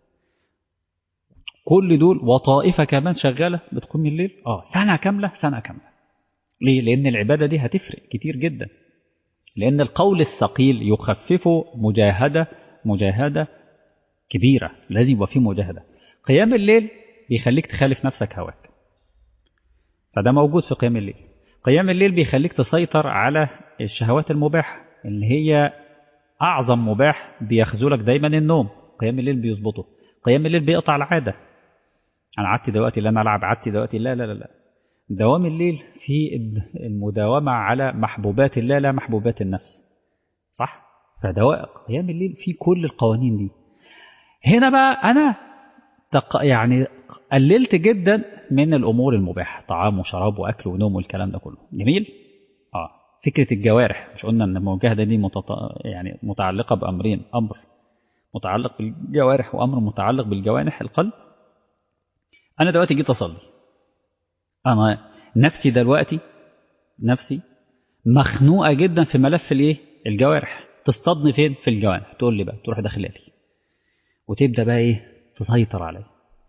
كل دول وطائفة كمان شغالة بتقوم الليل اه سنة كاملة سنة كاملة ليه؟ لأن العبادة دي هتفرق كتير جدا لأن القول الثقيل يخفف مجاهدة مجاهدة كبيرة لازم يبقى فيه مجاهدة قيام الليل بيخليك تخالف نفسك هواك فده موجود في قيام الليل قيام الليل بيخليك تسيطر على الشهوات المباحة اللي هي أعظم مباح بيخذلك دايما النوم قيام الليل بيظبطه قيام الليل بيقطع العادة أنا قعدت دلوقتي اللي أنا ألعب قعدت دلوقتي لا لا لا لا دوام الليل في المداومة على محبوبات الله لا محبوبات النفس صح؟ فدواء قيام الليل في كل القوانين دي هنا بقى أنا تق... يعني قللت جدا من الأمور المباحة طعام وشراب وأكل ونوم والكلام ده كله جميل؟ آه فكرة الجوارح مش قلنا إن المواجهة دي متط... يعني متعلقة بأمرين أمر متعلق بالجوارح وأمر متعلق بالجوانح القلب أنا دلوقتي جيت أصلي أنا نفسي دلوقتي نفسي مخنوقة جدا في ملف الإيه؟ الجوارح تصطادني فين؟ في الجوانح تقول لي بقى تروح داخلة لي وتبدأ بقى إيه؟ تسيطر علي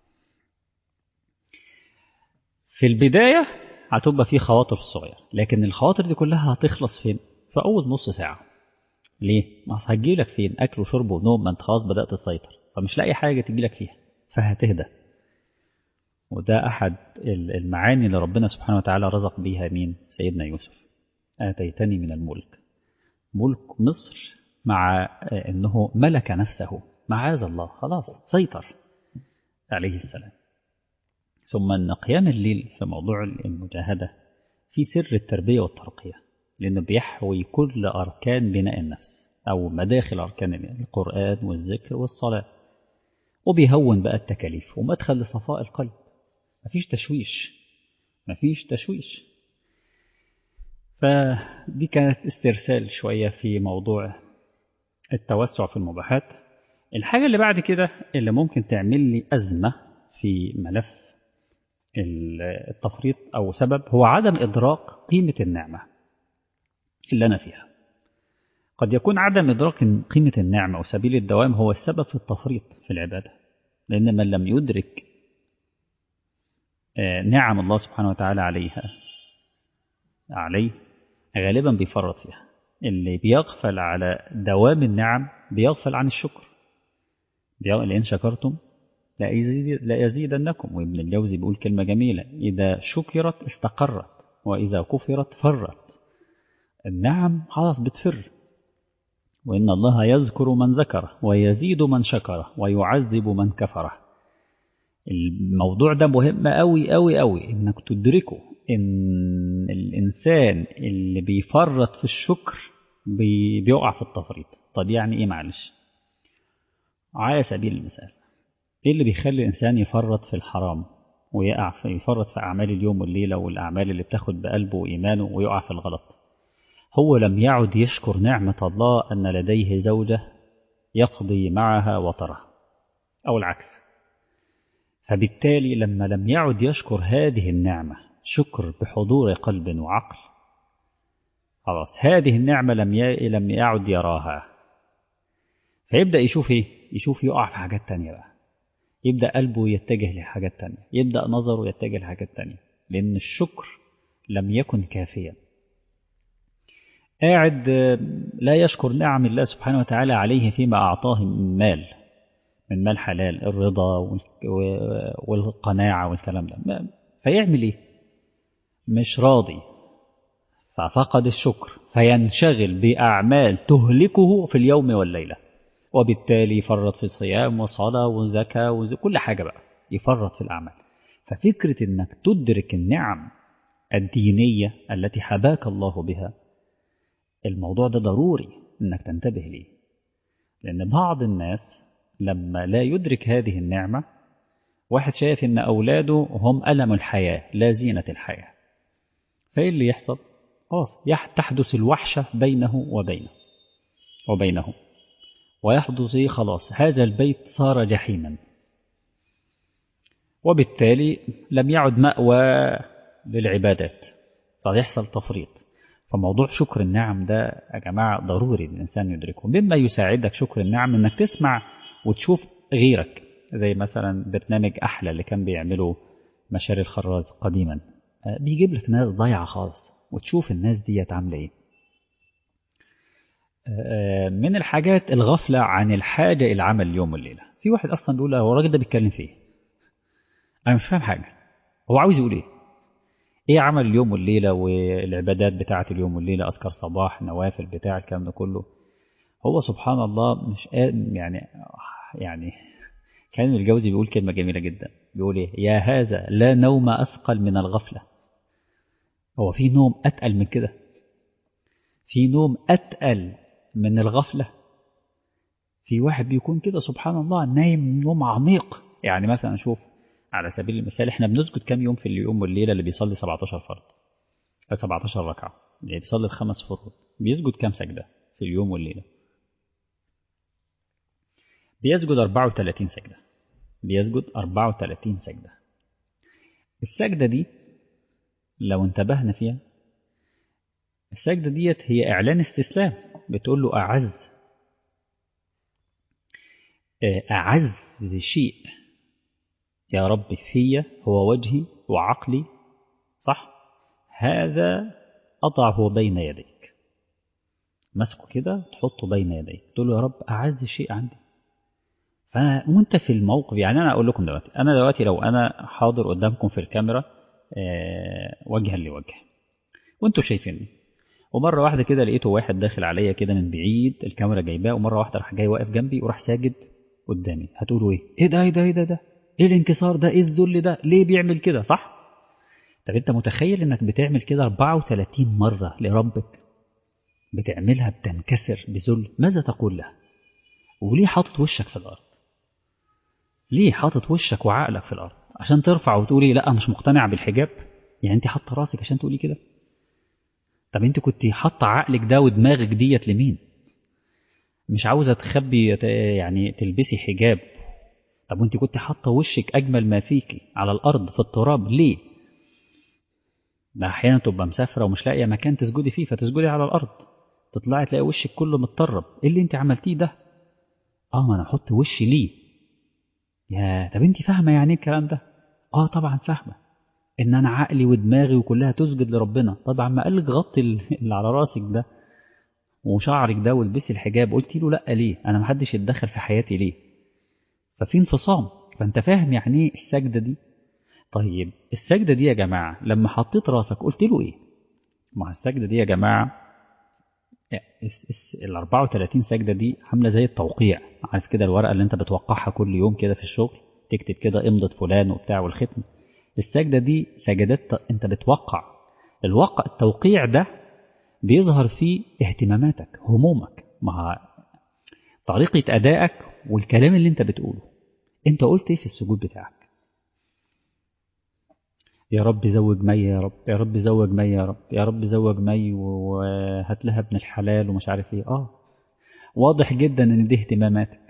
في البداية هتبقى في خواطر صغيرة لكن الخواطر دي كلها هتخلص فين؟ في أول نص ساعة ليه؟ ما هتجيلك فين؟ أكل وشرب ونوم ما أنت خلاص بدأت تسيطر فمش لاقي حاجة تجيلك فيها فهتهدى وده أحد المعاني اللي ربنا سبحانه وتعالى رزق بيها مين؟ سيدنا يوسف آتيتني من الملك ملك مصر مع أنه ملك نفسه معاذ الله خلاص سيطر عليه السلام ثم أن قيام الليل في موضوع المجاهدة في سر التربية والترقية لأنه بيحوي كل أركان بناء النفس أو مداخل أركان القرآن والذكر والصلاة وبيهون بقى التكاليف ومدخل لصفاء القلب مفيش تشويش مفيش تشويش فدي كانت استرسال شوية في موضوع التوسع في المباحات الحاجة اللي بعد كده اللي ممكن تعمل لي أزمة في ملف التفريط أو سبب هو عدم إدراك قيمة النعمة اللي أنا فيها قد يكون عدم إدراك قيمة النعمة وسبيل الدوام هو السبب في التفريط في العبادة لأن من لم يدرك نعم الله سبحانه وتعالى عليها عليه غالبا بيفرط فيها اللي بيغفل على دوام النعم بيغفل عن الشكر لئن شكرتم لا يزيدنكم وابن الجوزي بيقول كلمة جميلة إذا شكرت استقرت وإذا كفرت فرت النعم خلاص بتفر وإن الله يذكر من ذكره ويزيد من شكره ويعذب من كفره الموضوع ده مهم قوي قوي قوي انك تدركه ان الانسان اللي بيفرط في الشكر بي بيقع في التفريط طب يعني ايه معلش على سبيل المثال ايه اللي بيخلي الانسان يفرط في الحرام ويقع في يفرط في اعمال اليوم والليله والاعمال اللي بتاخد بقلبه وايمانه ويقع في الغلط هو لم يعد يشكر نعمه الله ان لديه زوجه يقضي معها وطره او العكس فبالتالي لما لم يعد يشكر هذه النعمة شكر بحضور قلب وعقل خلاص هذه النعمة لم ي... لم يعد يراها فيبدأ يشوف ايه يشوف يقع في حاجات تانية بقى يبدأ قلبه يتجه لحاجات تانية يبدأ نظره يتجه لحاجات تانية لأن الشكر لم يكن كافيا قاعد لا يشكر نعم الله سبحانه وتعالى عليه فيما أعطاه من مال من مال حلال الرضا والقناعة والكلام ده فيعمل ايه مش راضي ففقد الشكر فينشغل بأعمال تهلكه في اليوم والليلة وبالتالي يفرط في الصيام وصلاة وزكاة وز... كل حاجة بقى يفرط في الأعمال ففكرة أنك تدرك النعم الدينية التي حباك الله بها الموضوع ده ضروري أنك تنتبه ليه لأن بعض الناس لما لا يدرك هذه النعمة واحد شايف ان أولاده هم ألم الحياة لا زينة الحياة فإيه اللي يحصل خلاص تحدث الوحشة بينه وبينه وبينه ويحدث خلاص هذا البيت صار جحيما وبالتالي لم يعد مأوى للعبادات فيحصل تفريط فموضوع شكر النعم ده يا جماعة ضروري الإنسان يدركه مما يساعدك شكر النعم إنك تسمع وتشوف غيرك زي مثلا برنامج أحلى اللي كان بيعمله مشاري الخراز قديما بيجيب لك ناس ضايعة خالص وتشوف الناس دي عاملة ايه من الحاجات الغفلة عن الحاجة إلى عمل اليوم والليلة في واحد أصلا بيقول هو الراجل ده بيتكلم في ايه أنا مش فاهم حاجة هو عاوز يقول ايه ايه عمل اليوم والليلة والعبادات بتاعة اليوم والليلة أذكر صباح نوافل بتاع الكلام ده كله هو سبحان الله مش يعني يعني كان الجوزي بيقول كلمة جميلة جدا بيقول إيه يا هذا لا نوم أثقل من الغفلة هو في نوم أتقل من كده في نوم أتقل من الغفلة في واحد بيكون كده سبحان الله نايم نوم عميق يعني مثلا شوف على سبيل المثال احنا بنسجد كام يوم في اليوم والليلة اللي بيصلي 17 فرض 17 ركعة اللي بيصلي الخمس فروض بيسجد كام سجدة في اليوم والليلة بيسجد 34 سجدة بيسجد 34 سجدة السجدة دي لو انتبهنا فيها السجدة ديت هي إعلان استسلام بتقول له أعز أعز شيء يا رب في هو وجهي وعقلي صح هذا أضعه بين يديك مسكه كده تحطه بين يديك تقول له يا رب أعز شيء عندي فوانت في الموقف يعني أنا أقول لكم دلوقتي أنا دلوقتي لو أنا حاضر قدامكم في الكاميرا أه وجها لوجه وانتوا شايفيني ومرة واحدة كده لقيته واحد داخل عليا كده من بعيد الكاميرا جايباه ومرة واحدة راح جاي واقف جنبي وراح ساجد قدامي هتقولوا ايه ايه ده ايه ده ايه ده ده ايه الانكسار ده ايه الذل ده ليه بيعمل كده صح طب انت متخيل انك بتعمل كده 34 مرة لربك بتعملها بتنكسر بذل ماذا تقول له وليه حاطط وشك في الارض ليه حاطط وشك وعقلك في الارض عشان ترفع وتقولي لا مش مقتنع بالحجاب يعني انت حاطه راسك عشان تقولي كده طب انت كنت حاطه عقلك ده ودماغك ديت لمين مش عاوزه تخبي يعني تلبسي حجاب طب وانت كنت حاطه وشك اجمل ما فيكي على الارض في التراب ليه ده احيانا تبقى مسافره ومش لاقيه مكان تسجدي فيه فتسجدي على الارض تطلعي تلاقي وشك كله متطرب ايه اللي انت عملتيه ده اه ما انا احط وشي ليه يا طب انت فاهمه يعني ايه الكلام ده اه طبعا فاهمه ان انا عقلي ودماغي وكلها تسجد لربنا طبعا ما قالك غطي اللي على راسك ده وشعرك ده والبسي الحجاب قلت له لا ليه انا محدش يتدخل في حياتي ليه ففي انفصام فانت فاهم يعني ايه السجده دي طيب السجده دي يا جماعه لما حطيت راسك قلت له ايه ما السجده دي يا جماعه ال 34 سجده دي عامله زي التوقيع عارف كده الورقه اللي انت بتوقعها كل يوم كده في الشغل تكتب كده امضه فلان وبتاع والختم السجده دي سجدات انت بتوقع الوقع التوقيع ده بيظهر فيه اهتماماتك همومك مع طريقة أدائك والكلام اللي أنت بتقوله أنت قلت إيه في السجود بتاعك يا رب زوج مي يا رب يا رب زوج مي يا رب يا رب زوج مي وهات لها ابن الحلال ومش عارف ايه اه واضح جدا ان دي اهتماماتك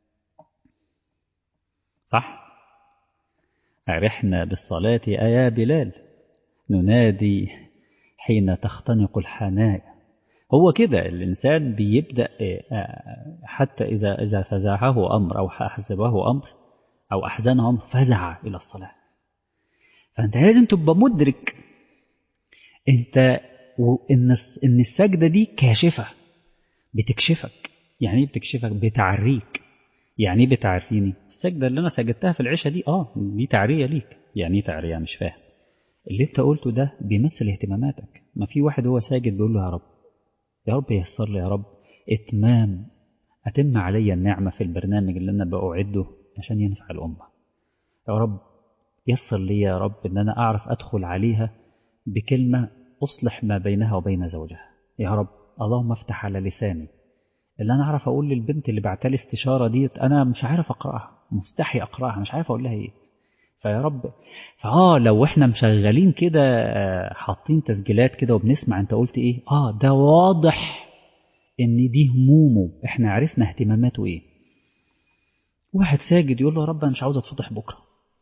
صح أرحنا بالصلاة يا بلال ننادي حين تختنق الحنايا هو كده الإنسان بيبدأ حتى إذا إذا فزعه أمر أو أحزبه أمر أو أحزنه أمر فزع إلى الصلاة فأنت لازم تبقى مدرك أنت إن إن السجدة دي كاشفة بتكشفك يعني إيه بتكشفك بتعريك يعني إيه بتعريني السجدة اللي أنا سجدتها في العشاء دي آه دي تعرية ليك يعني إيه تعرية مش فاهم اللي أنت قلته ده بيمثل اهتماماتك ما في واحد هو ساجد بيقول له يا رب يا رب يسر لي يا رب إتمام أتم علي النعمة في البرنامج اللي أنا بأعده عشان ينفع الأمة يا رب يسر لي يا رب إن أنا أعرف أدخل عليها بكلمة أصلح ما بينها وبين زوجها يا رب اللهم افتح على لساني اللي أنا أعرف أقول للبنت اللي بعتلي استشارة ديت أنا مش عارف أقرأها مستحي أقرأها مش عارف أقول لها إيه فيا رب فآه لو إحنا مشغلين كده حاطين تسجيلات كده وبنسمع أنت قلت إيه آه ده واضح إن دي همومه إحنا عرفنا اهتماماته إيه واحد ساجد يقول له يا رب أنا مش عاوز أتفضح بكرة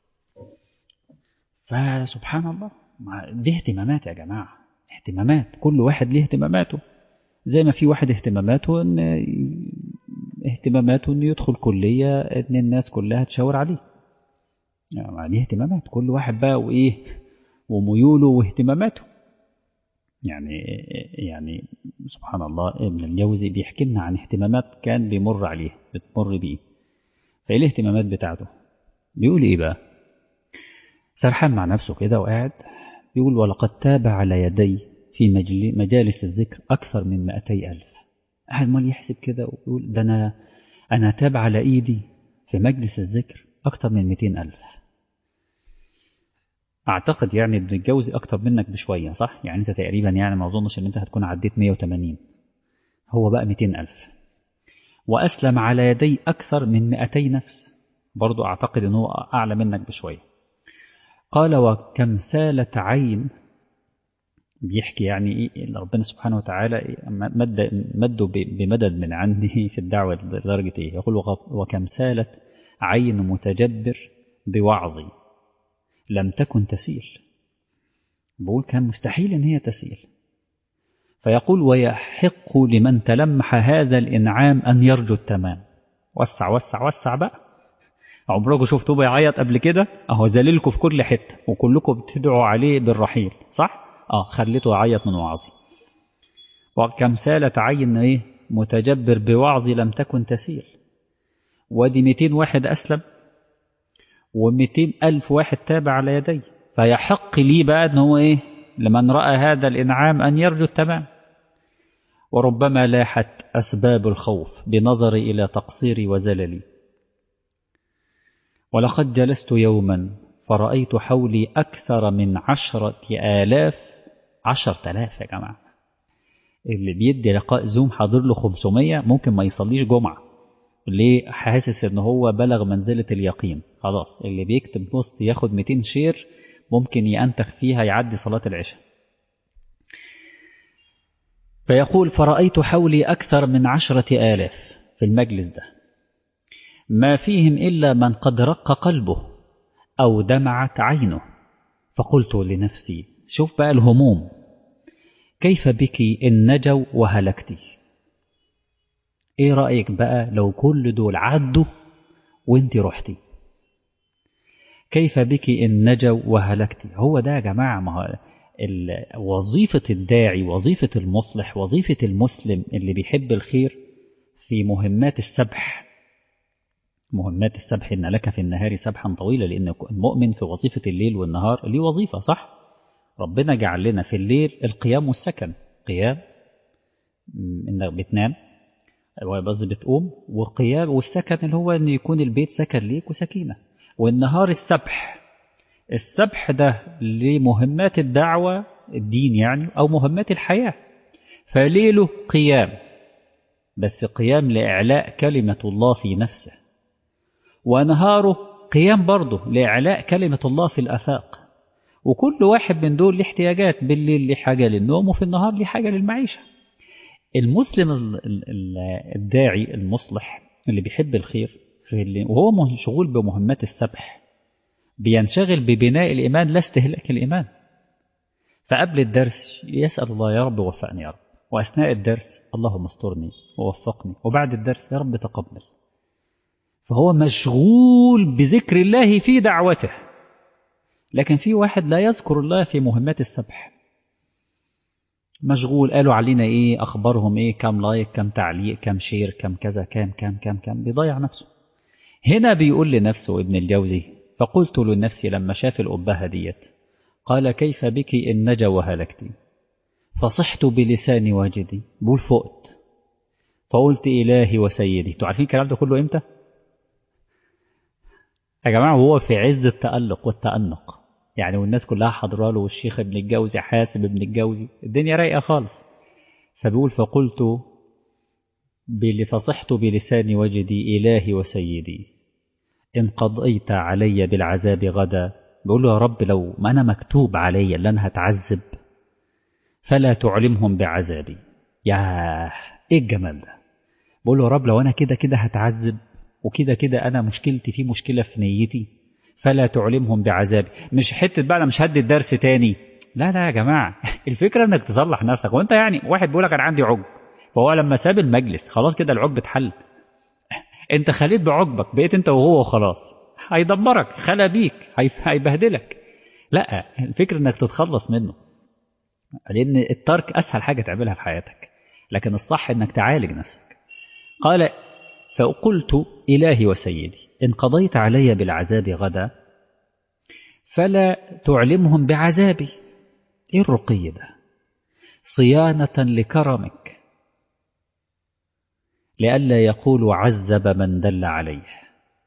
فسبحان الله دي اهتمامات يا جماعة اهتمامات كل واحد ليه اهتماماته زي ما في واحد اهتماماته ان اهتماماته انه يدخل كلية ان الناس كلها تشاور عليه يعني دي اهتمامات كل واحد بقى وايه وميوله واهتماماته يعني يعني سبحان الله ابن الجوزي بيحكي لنا عن اهتمامات كان بيمر عليه بتمر بيه فايه الاهتمامات بتاعته بيقول ايه بقى سرحان مع نفسه كده وقاعد بيقول ولقد تاب على يدي في مجالس الذكر أكثر من مئتي ألف قاعد مال يحسب كده ويقول ده أنا أنا تاب على إيدي في في مجلس الذكر أكتر من 200 ألف أعتقد يعني ابن الجوزي أكتر منك بشوية صح؟ يعني أنت تقريبا يعني ما أظنش إن أنت هتكون عديت 180 هو بقى 200 ألف وأسلم على يدي أكثر من 200 نفس برضو أعتقد أنه أعلى منك بشوية قال وكم سالت عين بيحكي يعني إيه ربنا سبحانه وتعالى مد مده بمدد من عنده في الدعوة لدرجة إيه يقول وكم سالت عين متجبر بوعظي لم تكن تسيل بقول كان مستحيل ان هي تسيل فيقول ويحق لمن تلمح هذا الانعام ان يرجو التمام وسع وسع وسع بقى عمركم شفتوه بيعيط قبل كده اهو ذليلكم في كل حته وكلكم بتدعوا عليه بالرحيل صح اه خليته يعيط من وعظي وكم سالت عين ايه متجبر بوعظي لم تكن تسيل وادي 200 واحد اسلم و200 ألف واحد تابع على يدي فيحق لي بقى أن هو إيه لمن رأى هذا الإنعام أن يرجو التمام وربما لاحت أسباب الخوف بنظري إلى تقصيري وزللي ولقد جلست يوما فرأيت حولي أكثر من عشرة آلاف عشرة آلاف يا جماعة اللي بيدي لقاء زوم حاضر له 500 ممكن ما يصليش جمعة ليه حاسس ان هو بلغ منزلة اليقين خلاص اللي بيكتب بوست ياخد 200 شير ممكن ينتخ فيها يعدي صلاة العشاء فيقول فرأيت حولي أكثر من عشرة آلاف في المجلس ده ما فيهم إلا من قد رق قلبه أو دمعت عينه فقلت لنفسي شوف بقى الهموم كيف بك إن نجوا وهلكتي ايه رأيك بقى لو كل دول عدوا وانت رحتي كيف بك إن نجوا وهلكتي هو ده يا جماعة ما هو وظيفة الداعي وظيفة المصلح وظيفة المسلم اللي بيحب الخير في مهمات السبح مهمات السبح إن لك في النهار سبحا طويلا لأن المؤمن في وظيفة الليل والنهار ليه وظيفة صح ربنا جعل لنا في الليل القيام والسكن قيام إنك بتنام بس بتقوم وقيام والسكن اللي هو ان يكون البيت سكن ليك وسكينه والنهار السبح السبح ده لمهمات الدعوه الدين يعني او مهمات الحياه فليله قيام بس قيام لاعلاء كلمه الله في نفسه ونهاره قيام برضه لاعلاء كلمه الله في الافاق وكل واحد من دول له احتياجات بالليل ليه حاجه للنوم وفي النهار ليه حاجه للمعيشه المسلم الداعي المصلح اللي بيحب الخير وهو مشغول بمهمات السبح بينشغل ببناء الإيمان لا استهلاك الإيمان فقبل الدرس يسأل الله يا رب وفقني يا رب وأثناء الدرس اللهم استرني ووفقني وبعد الدرس يا رب تقبل فهو مشغول بذكر الله في دعوته لكن في واحد لا يذكر الله في مهمات السبح مشغول قالوا علينا ايه اخبارهم ايه كم لايك كم تعليق كم شير كم كذا كم كم كم كم بيضيع نفسه هنا بيقول لنفسه ابن الجوزي فقلت لنفسي لما شاف الأبهة ديت قال كيف بك إن نجا وهلكتي فصحت بلساني واجدي بقول فقت فقلت إلهي وسيدي انتوا عارفين الكلام ده كله إمتى؟ يا جماعة هو في عز التألق والتأنق يعني والناس كلها حاضره له والشيخ ابن الجوزي حاسب ابن الجوزي الدنيا رايقه خالص فبيقول فقلت فصحت بلساني وجدي إلهي وسيدي إن قضيت علي بالعذاب غدا بقول له يا رب لو ما أنا مكتوب علي اللي أنا هتعذب فلا تعلمهم بعذابي ياه إيه الجمال ده بقول له يا رب لو أنا كده كده هتعذب وكده كده أنا مشكلتي في مشكلة في نيتي فلا تعلمهم بعذابي مش حتة بقى أنا مش هدي الدرس تاني لا لا يا جماعة الفكرة انك تصلح نفسك وانت يعني واحد بيقول لك انا عندي عجب فهو لما ساب المجلس خلاص كده العجب اتحل انت خليت بعجبك بقيت انت وهو وخلاص هيدمرك خلى بيك هيبهدلك لا الفكرة انك تتخلص منه لان الترك اسهل حاجة تعملها في حياتك لكن الصح انك تعالج نفسك قال فقلت إلهي وسيدي إن قضيت علي بالعذاب غدا فلا تعلمهم بعذابي إيه الرقي ده صيانة لكرمك لئلا يقول عذب من دل عليه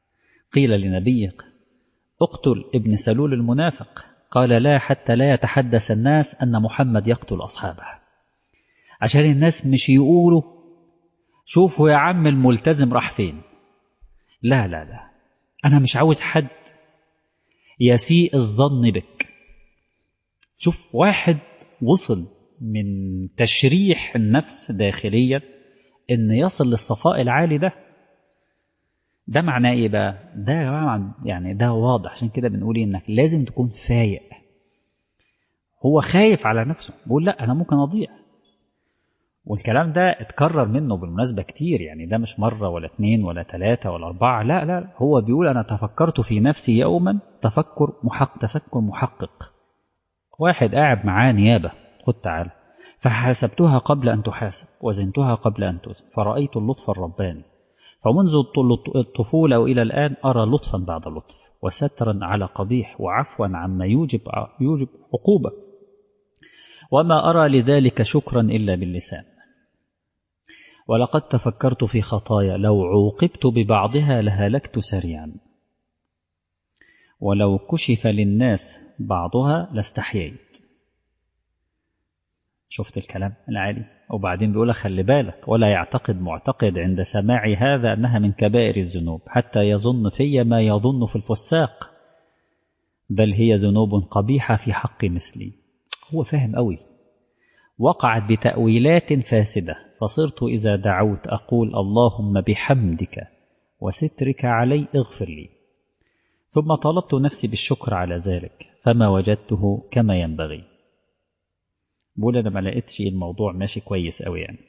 قيل لنبيك اقتل ابن سلول المنافق قال لا حتى لا يتحدث الناس أن محمد يقتل أصحابه عشان الناس مش يقولوا شوفوا يا عم الملتزم راح فين لا لا لا أنا مش عاوز حد يسيء الظن بك شوف واحد وصل من تشريح النفس داخليا ان يصل للصفاء العالي ده ده معناه ايه بقى ده يا جماعه يعني ده واضح عشان كده بنقول انك لازم تكون فايق هو خايف على نفسه بيقول لا انا ممكن اضيع والكلام ده اتكرر منه بالمناسبة كتير يعني ده مش مرة ولا اتنين ولا تلاتة ولا أربعة لا لا هو بيقول أنا تفكرت في نفسي يوما تفكر محقق تفكر محقق واحد قاعد معاه نيابة خد تعالى فحاسبتها قبل أن تحاسب وزنتها قبل أن توزن فرأيت اللطف الرباني فمنذ الطفولة وإلى الآن أرى لطفا بعد لطف وسترا على قبيح وعفوا عما يوجب يوجب عقوبة وما أرى لذلك شكرا إلا باللسان ولقد تفكرت في خطايا لو عوقبت ببعضها لهلكت سريعا ولو كشف للناس بعضها لاستحييت شفت الكلام العالي وبعدين بيقول خلي بالك ولا يعتقد معتقد عند سماع هذا أنها من كبائر الذنوب حتى يظن في ما يظن في الفساق بل هي ذنوب قبيحة في حق مثلي هو فاهم قوي وقعت بتأويلات فاسدة فصرت إذا دعوت أقول اللهم بحمدك وسترك علي اغفر لي ثم طلبت نفسي بالشكر على ذلك فما وجدته كما ينبغي بقول أنا ما لقيتش الموضوع ماشي كويس أوي يعني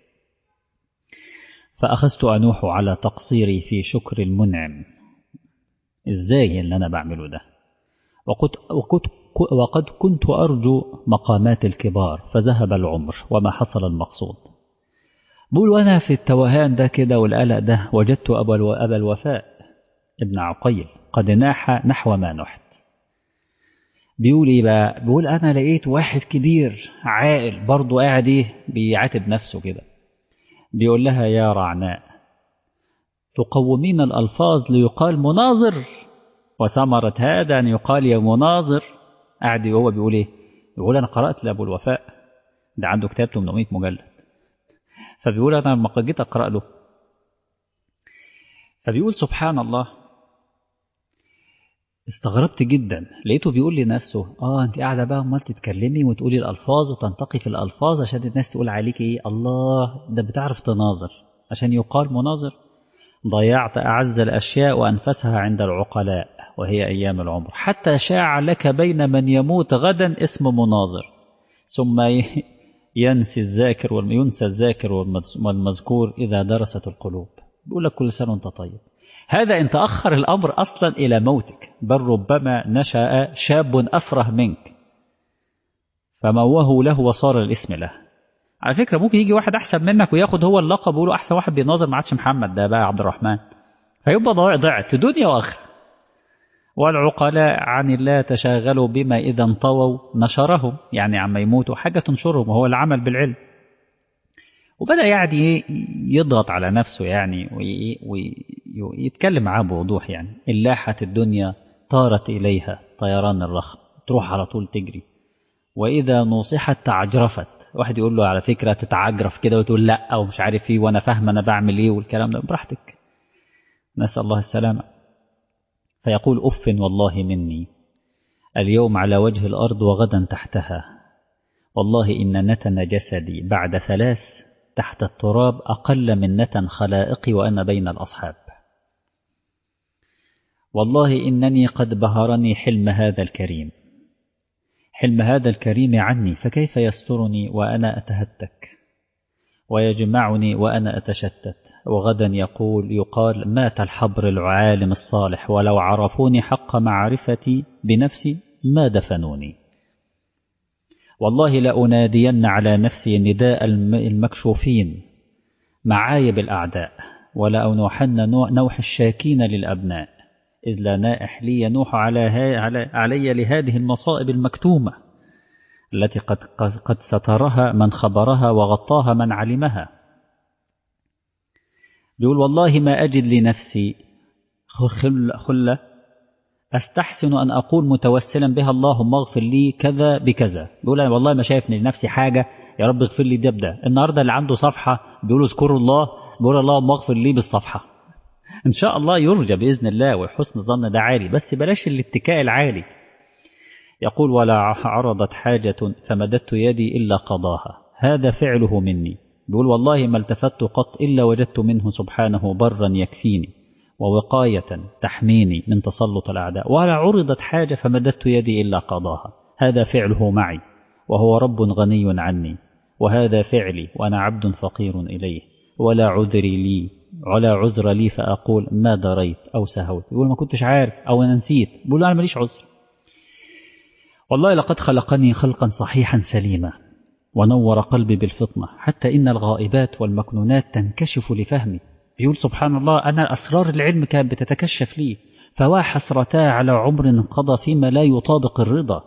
فأخذت أنوح على تقصيري في شكر المنعم إزاي اللي أنا بعمله ده وقد, وقد, وقد كنت أرجو مقامات الكبار فذهب العمر وما حصل المقصود بقول وأنا في التوهان ده كده والقلق ده وجدت أبا أبا الوفاء ابن عقيل قد ناح نحو ما نحت بيقول ايه بقى بيقول انا لقيت واحد كبير عاقل برضه قاعد ايه بيعاتب نفسه كده بيقول لها يا رعناء تقومين الالفاظ ليقال مناظر وثمرة هذا ان يقال يا مناظر قاعد وهو بيقول ايه بيقول انا قرات لابو الوفاء ده عنده كتاب 800 مجلد فبيقول انا لما جيت اقرا له فبيقول سبحان الله استغربت جدا لقيته بيقول لنفسه اه انت قاعده بقى امال تتكلمي وتقولي الالفاظ وتنتقي في الالفاظ عشان الناس تقول عليك ايه الله ده بتعرف تناظر عشان يقال مناظر ضيعت اعز الاشياء وانفسها عند العقلاء وهي ايام العمر حتى شاع لك بين من يموت غدا اسم مناظر ثم ينسي الذاكر وينسى الذاكر والمذكور اذا درست القلوب بيقول لك كل سنه وانت طيب هذا إن تأخر الأمر أصلا إلى موتك بل ربما نشأ شاب أفره منك فموه له وصار الاسم له على فكرة ممكن يجي واحد أحسن منك وياخد هو اللقب ويقولوا أحسن واحد بيناظر ما عادش محمد ده بقى عبد الرحمن فيبقى ضايع ضعت دنيا وآخرة والعقلاء عن الله تشاغلوا بما إذا انطووا نشرهم يعني عما يموتوا حاجة تنشرهم وهو العمل بالعلم وبدأ يعني يضغط على نفسه يعني ويتكلم معاه بوضوح يعني اللاحت الدنيا طارت إليها طيران الرخم تروح على طول تجري وإذا نصحت تعجرفت واحد يقول له على فكرة تتعجرف كده وتقول لا أو مش عارف ايه وأنا فاهم أنا بعمل ايه والكلام ده براحتك نسأل الله السلامة فيقول أف والله مني اليوم على وجه الأرض وغدا تحتها والله إن نتن جسدي بعد ثلاث تحت التراب أقل من نتن خلائقي وأنا بين الأصحاب والله إنني قد بهرني حلم هذا الكريم حلم هذا الكريم عني فكيف يسترني وأنا أتهتك ويجمعني وأنا أتشتت وغدا يقول يقال مات الحبر العالم الصالح ولو عرفوني حق معرفتي بنفسي ما دفنوني والله لأنادين على نفسي نداء المكشوفين معايب الأعداء ولا أنوحن نوح الشاكين للأبناء إذ لا نائح لي ينوح على, على علي لهذه المصائب المكتومة التي قد, قد سترها من خبرها وغطاها من علمها بيقول والله ما أجد لنفسي خلة, خلة أستحسن أن أقول متوسلا بها اللهم اغفر لي كذا بكذا بيقول أنا والله ما شايف لنفسي حاجة يا رب اغفر لي ده بده النهاردة اللي عنده صفحة بيقولوا اذكروا الله بيقول اللهم اغفر لي بالصفحة إن شاء الله يرجى بإذن الله وحسن الظن ده عالي بس بلاش الاتكاء العالي يقول ولا عرضت حاجة فمددت يدي إلا قضاها هذا فعله مني بيقول والله ما التفت قط إلا وجدت منه سبحانه برا يكفيني ووقاية تحميني من تسلط الأعداء ولا عرضت حاجة فمددت يدي إلا قضاها هذا فعله معي وهو رب غني عني وهذا فعلي وأنا عبد فقير إليه ولا عذري لي ولا عذر لي فأقول ما دريت أو سهوت يقول ما كنتش عارف أو أنا نسيت بيقول أنا ماليش عذر والله لقد خلقني خلقا صحيحا سليما ونور قلبي بالفطنة حتى إن الغائبات والمكنونات تنكشف لفهمي يقول سبحان الله أنا أسرار العلم كانت بتتكشف لي فوا حسرتا على عمر انقضى فيما لا يطابق الرضا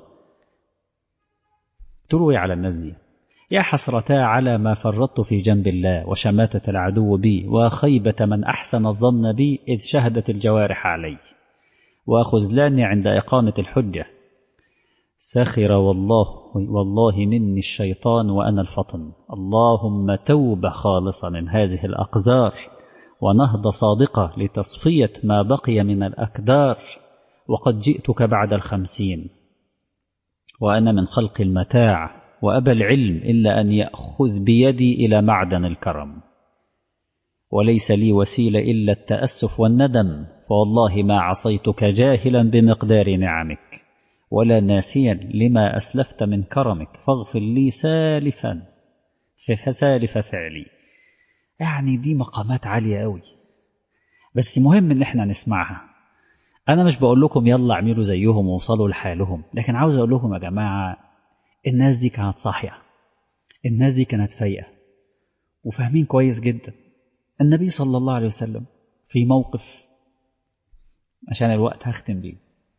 تروي على الناس دي يا حسرتا على ما فرطت في جنب الله وشماتة العدو بي وخيبة من أحسن الظن بي إذ شهدت الجوارح علي وخذلاني عند إقامة الحجة سخر والله والله مني الشيطان وأنا الفطن اللهم توبة خالصة من هذه الأقدار ونهضة صادقة لتصفية ما بقي من الأكدار وقد جئتك بعد الخمسين وأنا من خلق المتاع وأبى العلم إلا أن يأخذ بيدي إلى معدن الكرم وليس لي وسيلة إلا التأسف والندم فوالله ما عصيتك جاهلا بمقدار نعمك ولا ناسيا لما أسلفت من كرمك فاغفر لي سالفا سالف فعلي يعني دي مقامات عالية قوي بس مهم ان احنا نسمعها انا مش بقول لكم يلا اعملوا زيهم ووصلوا لحالهم لكن عاوز اقول لكم يا جماعة الناس دي كانت صاحية الناس دي كانت فايقة وفاهمين كويس جدا النبي صلى الله عليه وسلم في موقف عشان الوقت هختم بيه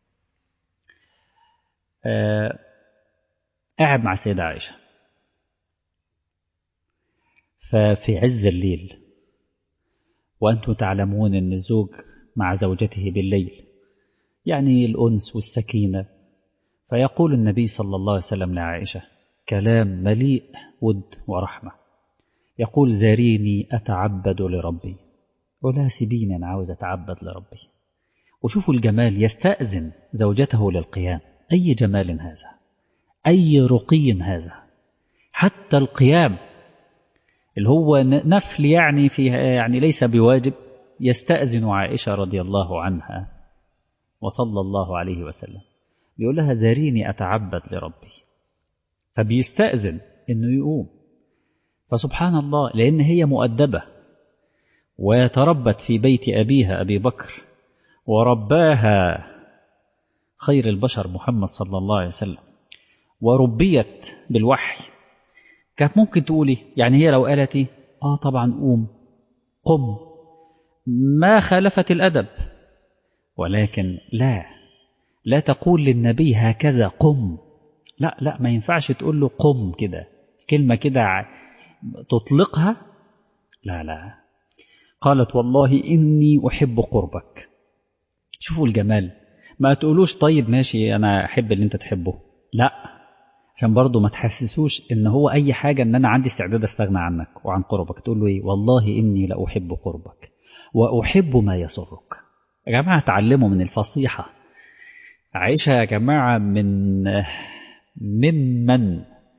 آه قاعد مع السيدة عائشة ففي عز الليل وأنتم تعلمون أن الزوج مع زوجته بالليل يعني الأنس والسكينة فيقول النبي صلى الله عليه وسلم لعائشة كلام مليء ود ورحمة يقول زاريني أتعبد لربي ولا سيبيني أنا عاوز أتعبد لربي وشوفوا الجمال يستأذن زوجته للقيام أي جمال هذا أي رقي هذا حتى القيام اللي هو نفل يعني فيها يعني ليس بواجب يستأذن عائشة رضي الله عنها وصلى الله عليه وسلم بيقول لها ذريني أتعبد لربي فبيستأذن إنه يقوم فسبحان الله لأن هي مؤدبة وتربت في بيت أبيها أبي بكر ورباها خير البشر محمد صلى الله عليه وسلم وربيت بالوحي كانت ممكن تقولي يعني هي لو قالت اه طبعا قوم قم ما خالفت الأدب ولكن لا لا تقول للنبي هكذا قم لا لا ما ينفعش تقول له قم كده كلمة كده تطلقها لا لا قالت والله إني أحب قربك شوفوا الجمال ما تقولوش طيب ماشي أنا أحب اللي أنت تحبه لا عشان برضه ما تحسسوش ان هو اي حاجه ان انا عندي استعداد استغنى عنك وعن قربك تقول له ايه والله اني لاحب قربك واحب ما يسرك يا جماعه اتعلموا من الفصيحه عائشه يا جماعه من ممن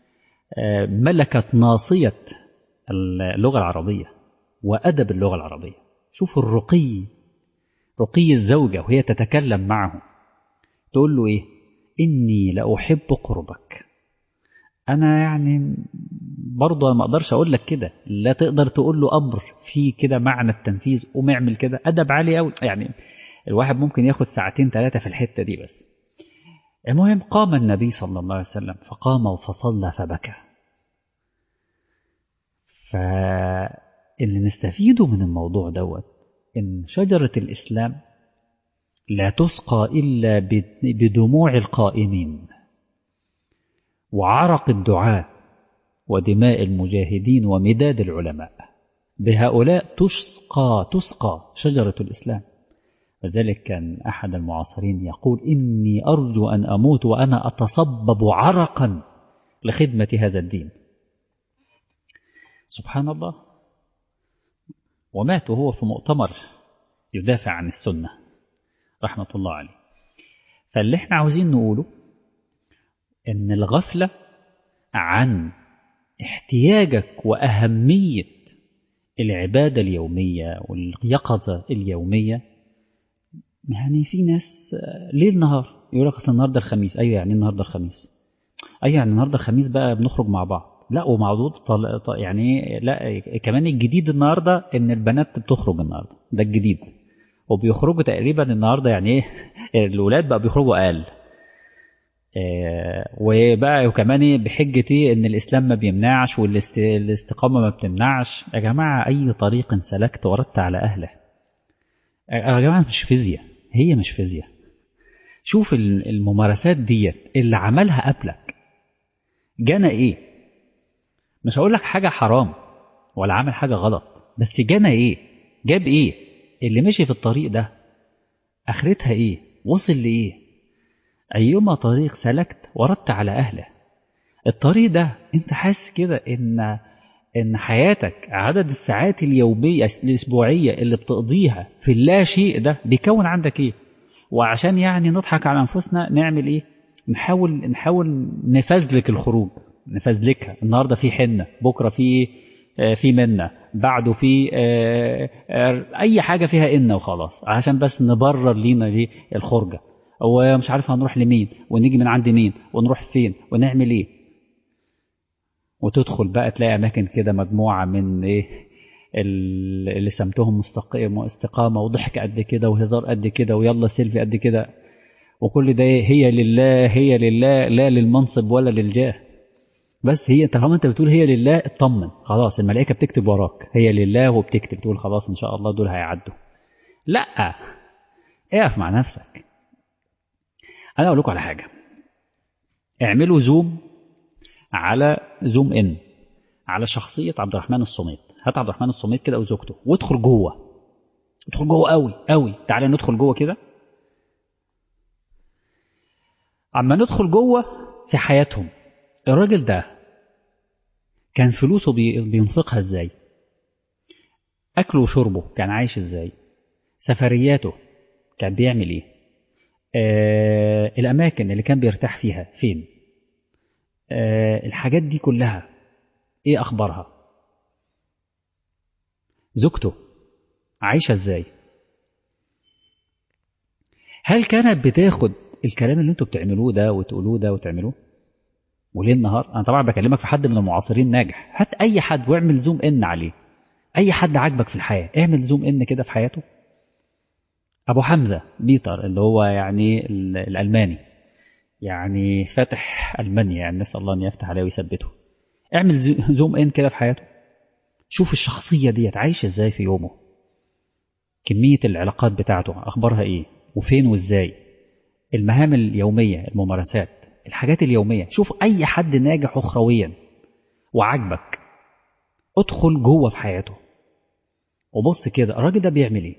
ملكت ناصيه اللغه العربيه وادب اللغه العربيه شوفوا الرقي رقي الزوجه وهي تتكلم معه تقول له ايه اني لاحب قربك انا يعني برضه ما اقدرش اقول لك كده لا تقدر تقول له امر فيه كده معنى التنفيذ قوم اعمل كده ادب عالي قوي يعني الواحد ممكن ياخد ساعتين ثلاثه في الحته دي بس المهم قام النبي صلى الله عليه وسلم فقام فصلى فبكى فاللي نستفيده من الموضوع دوت ان شجره الاسلام لا تسقى الا بدموع القائمين وعرق الدعاة ودماء المجاهدين ومداد العلماء بهؤلاء تسقى تسقى شجرة الإسلام لذلك كان أحد المعاصرين يقول إني أرجو أن أموت وأنا أتصبب عرقا لخدمة هذا الدين سبحان الله ومات وهو في مؤتمر يدافع عن السنة رحمة الله عليه فاللي احنا عاوزين نقوله ان الغفلة عن احتياجك وأهمية العبادة اليومية واليقظة اليومية يعني في ناس ليل نهار يقول لك اصل النهارده الخميس ايوه يعني النهارده الخميس ايوه يعني النهارده الخميس بقى بنخرج مع بعض لا وموضوع طل... ط- يعني لا كمان الجديد النهارده ان البنات بتخرج النهارده ده الجديد وبيخرجوا تقريبا النهارده يعني ايه الولاد بقى بيخرجوا اقل آه، وبقى وكمان إيه بحجة ايه ان الاسلام ما بيمنعش والاستقامة ما بتمنعش يا جماعة اي طريق سلكت وردت على اهله يا جماعة مش فيزياء هي مش فيزياء شوف ال- الممارسات ديت اللي عملها قبلك جنى ايه مش هقول لك حاجة حرام ولا عمل حاجة غلط بس جنى ايه جاب ايه اللي مشي في الطريق ده اخرتها ايه وصل لايه ايما طريق سلكت وردت على اهله الطريق ده انت حاسس كده ان ان حياتك عدد الساعات اليوميه الاسبوعيه اللي بتقضيها في اللا شيء ده بيكون عندك ايه وعشان يعني نضحك على انفسنا نعمل ايه نحاول نحاول نفزلك الخروج نفزلكها النهارده في حنه بكره في آه، في منه بعده في آه، آه، اي حاجه فيها ان وخلاص عشان بس نبرر لينا ليه الخرجه ومش عارف هنروح لمين ونيجي من عند مين ونروح فين ونعمل ايه وتدخل بقى تلاقي اماكن كده مجموعه من ايه ال- اللي سمتهم مستقيم واستقامه وضحك قد كده وهزار قد كده ويلا سيلفي قد كده وكل ده إيه؟ هي لله هي لله لا للمنصب ولا للجاه بس هي طالما انت بتقول هي لله اطمن خلاص الملائكه بتكتب وراك هي لله وبتكتب تقول خلاص ان شاء الله دول هيعدوا لا اقف مع نفسك انا اقول لكم على حاجه اعملوا زوم على زوم ان على شخصيه عبد الرحمن الصميت هات عبد الرحمن الصميت كده وزوجته وادخل جوه ادخل جوه قوي قوي تعالى ندخل جوه كده عما ندخل جوه في حياتهم الراجل ده كان فلوسه بي- بينفقها ازاي اكله وشربه كان عايش ازاي سفرياته كان بيعمل ايه آه الاماكن اللي كان بيرتاح فيها فين آه الحاجات دي كلها ايه اخبارها زوجته عايشه ازاي هل كانت بتاخد الكلام اللي انتوا بتعملوه ده وتقولوه ده وتعملوه وليل نهار انا طبعا بكلمك في حد من المعاصرين ناجح هات اي حد واعمل زوم ان عليه اي حد عاجبك في الحياه اعمل زوم ان كده في حياته ابو حمزه بيتر اللي هو يعني ال- الالماني يعني فاتح المانيا يعني نسال الله ان يفتح عليه ويثبته اعمل زو- زوم ان كده في حياته شوف الشخصيه ديت عايش ازاي في يومه كميه العلاقات بتاعته اخبارها ايه وفين وازاي المهام اليوميه الممارسات الحاجات اليوميه شوف اي حد ناجح اخرويا وعاجبك ادخل جوه في حياته وبص كده الراجل ده بيعمل ايه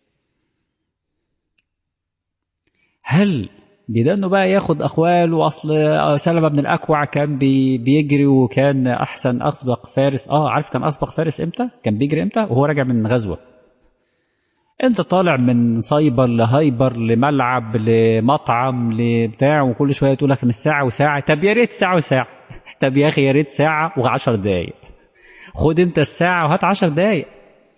هل بدأنه بقى ياخد أقوال وأصل سلمة بن الأكوع كان بي بيجري وكان أحسن أسبق فارس آه عارف كان أسبق فارس إمتى؟ كان بيجري إمتى؟ وهو راجع من غزوة أنت طالع من سايبر لهايبر لملعب لمطعم لبتاع وكل شوية تقول لك مش ساعة وساعة طب يا ريت ساعة وساعة طب يا أخي يا ريت ساعة وعشر دقايق خد أنت الساعة وهات عشر دقايق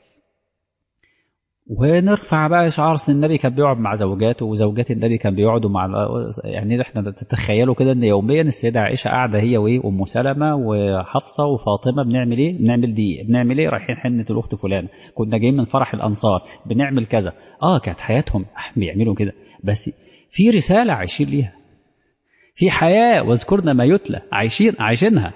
ونرفع بقى شعار ان النبي كان بيقعد مع زوجاته وزوجات النبي كان بيقعدوا مع يعني احنا تتخيلوا كده ان يوميا السيده عائشه قاعده هي وايه ام سلمه وحفصه وفاطمه بنعمل ايه؟ بنعمل دي بنعمل ايه؟ رايحين حنه الاخت فلانه كنا جايين من فرح الانصار بنعمل كذا اه كانت حياتهم بيعملوا كده بس في رساله عايشين ليها في حياه واذكرنا ما يتلى عايشين عايشينها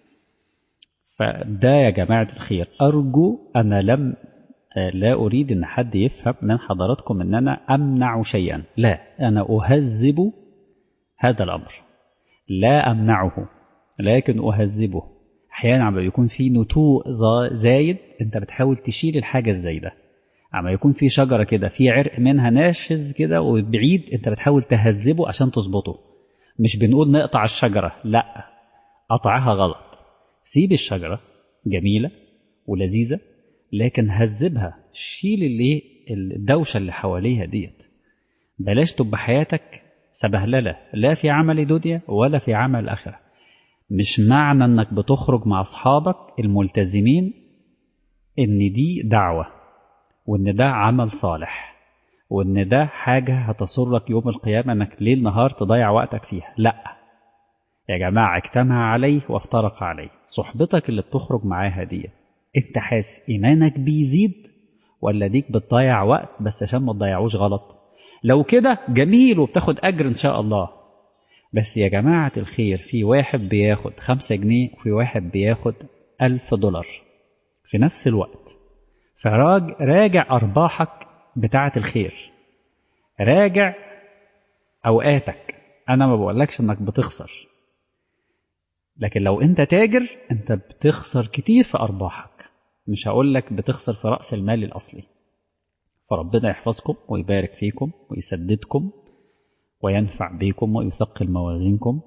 فده يا جماعه الخير ارجو انا لم لا أريد أن حد يفهم من حضراتكم أن أنا أمنع شيئا لا أنا أهذب هذا الأمر لا أمنعه لكن أهذبه أحيانا عم بيكون في نتوء زايد أنت بتحاول تشيل الحاجة الزايدة اما يكون في شجره كده في عرق منها ناشز كده وبعيد انت بتحاول تهذبه عشان تظبطه مش بنقول نقطع الشجره لا قطعها غلط سيب الشجره جميله ولذيذه لكن هذبها شيل اللي الدوشه اللي حواليها ديت بلاش تبقى حياتك سبهلله لا في عمل دنيا ولا في عمل اخره مش معنى انك بتخرج مع اصحابك الملتزمين ان دي دعوه وان ده عمل صالح وان ده حاجه هتسرك يوم القيامه انك ليل نهار تضيع وقتك فيها لا يا جماعه اجتمع عليه وافترق عليه صحبتك اللي بتخرج معاها دي انت حاسس ايمانك بيزيد ولا ديك بتضيع وقت بس عشان ما تضيعوش غلط لو كده جميل وبتاخد اجر ان شاء الله بس يا جماعة الخير في واحد بياخد خمسة جنيه وفي واحد بياخد ألف دولار في نفس الوقت فراجع أرباحك بتاعة الخير راجع أوقاتك أنا ما بقولكش إنك بتخسر لكن لو أنت تاجر أنت بتخسر كتير في أرباحك مش هقولك بتخسر في رأس المال الأصلي فربنا يحفظكم ويبارك فيكم ويسددكم وينفع بكم ويثقل موازينكم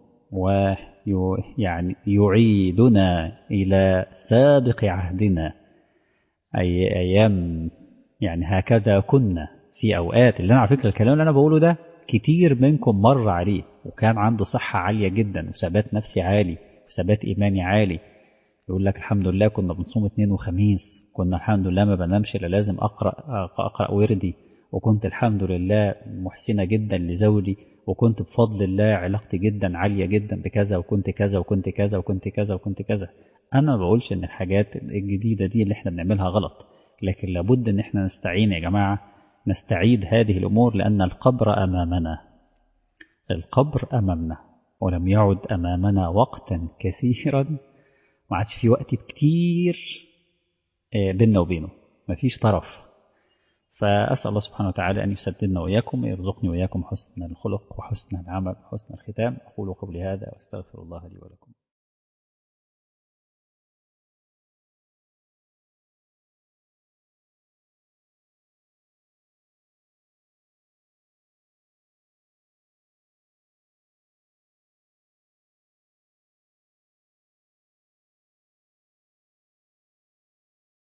ويعني يعيدنا إلى سابق عهدنا أي أيام يعني هكذا كنا في أوقات اللي أنا على فكرة الكلام اللي أنا بقوله ده كتير منكم مر عليه وكان عنده صحة عالية جدا وثبات نفسي عالي وثبات إيماني عالي يقول لك الحمد لله كنا بنصوم اثنين وخميس كنا الحمد لله ما بنامش إلا لازم أقرأ أقرأ وردي وكنت الحمد لله محسنة جدا لزوجي وكنت بفضل الله علاقتي جدا عالية جدا بكذا وكنت كذا وكنت كذا وكنت كذا وكنت كذا أنا ما بقولش إن الحاجات الجديدة دي اللي إحنا بنعملها غلط لكن لابد إن إحنا نستعين يا جماعة نستعيد هذه الأمور لأن القبر أمامنا القبر أمامنا ولم يعد أمامنا وقتا كثيرا ما عادش في وقت كتير بيننا وبينه مفيش طرف فأسأل الله سبحانه وتعالى أن يسددنا وإياكم ويرزقني وإياكم حسن الخلق وحسن العمل وحسن الختام أقول قولي هذا وأستغفر الله لي ولكم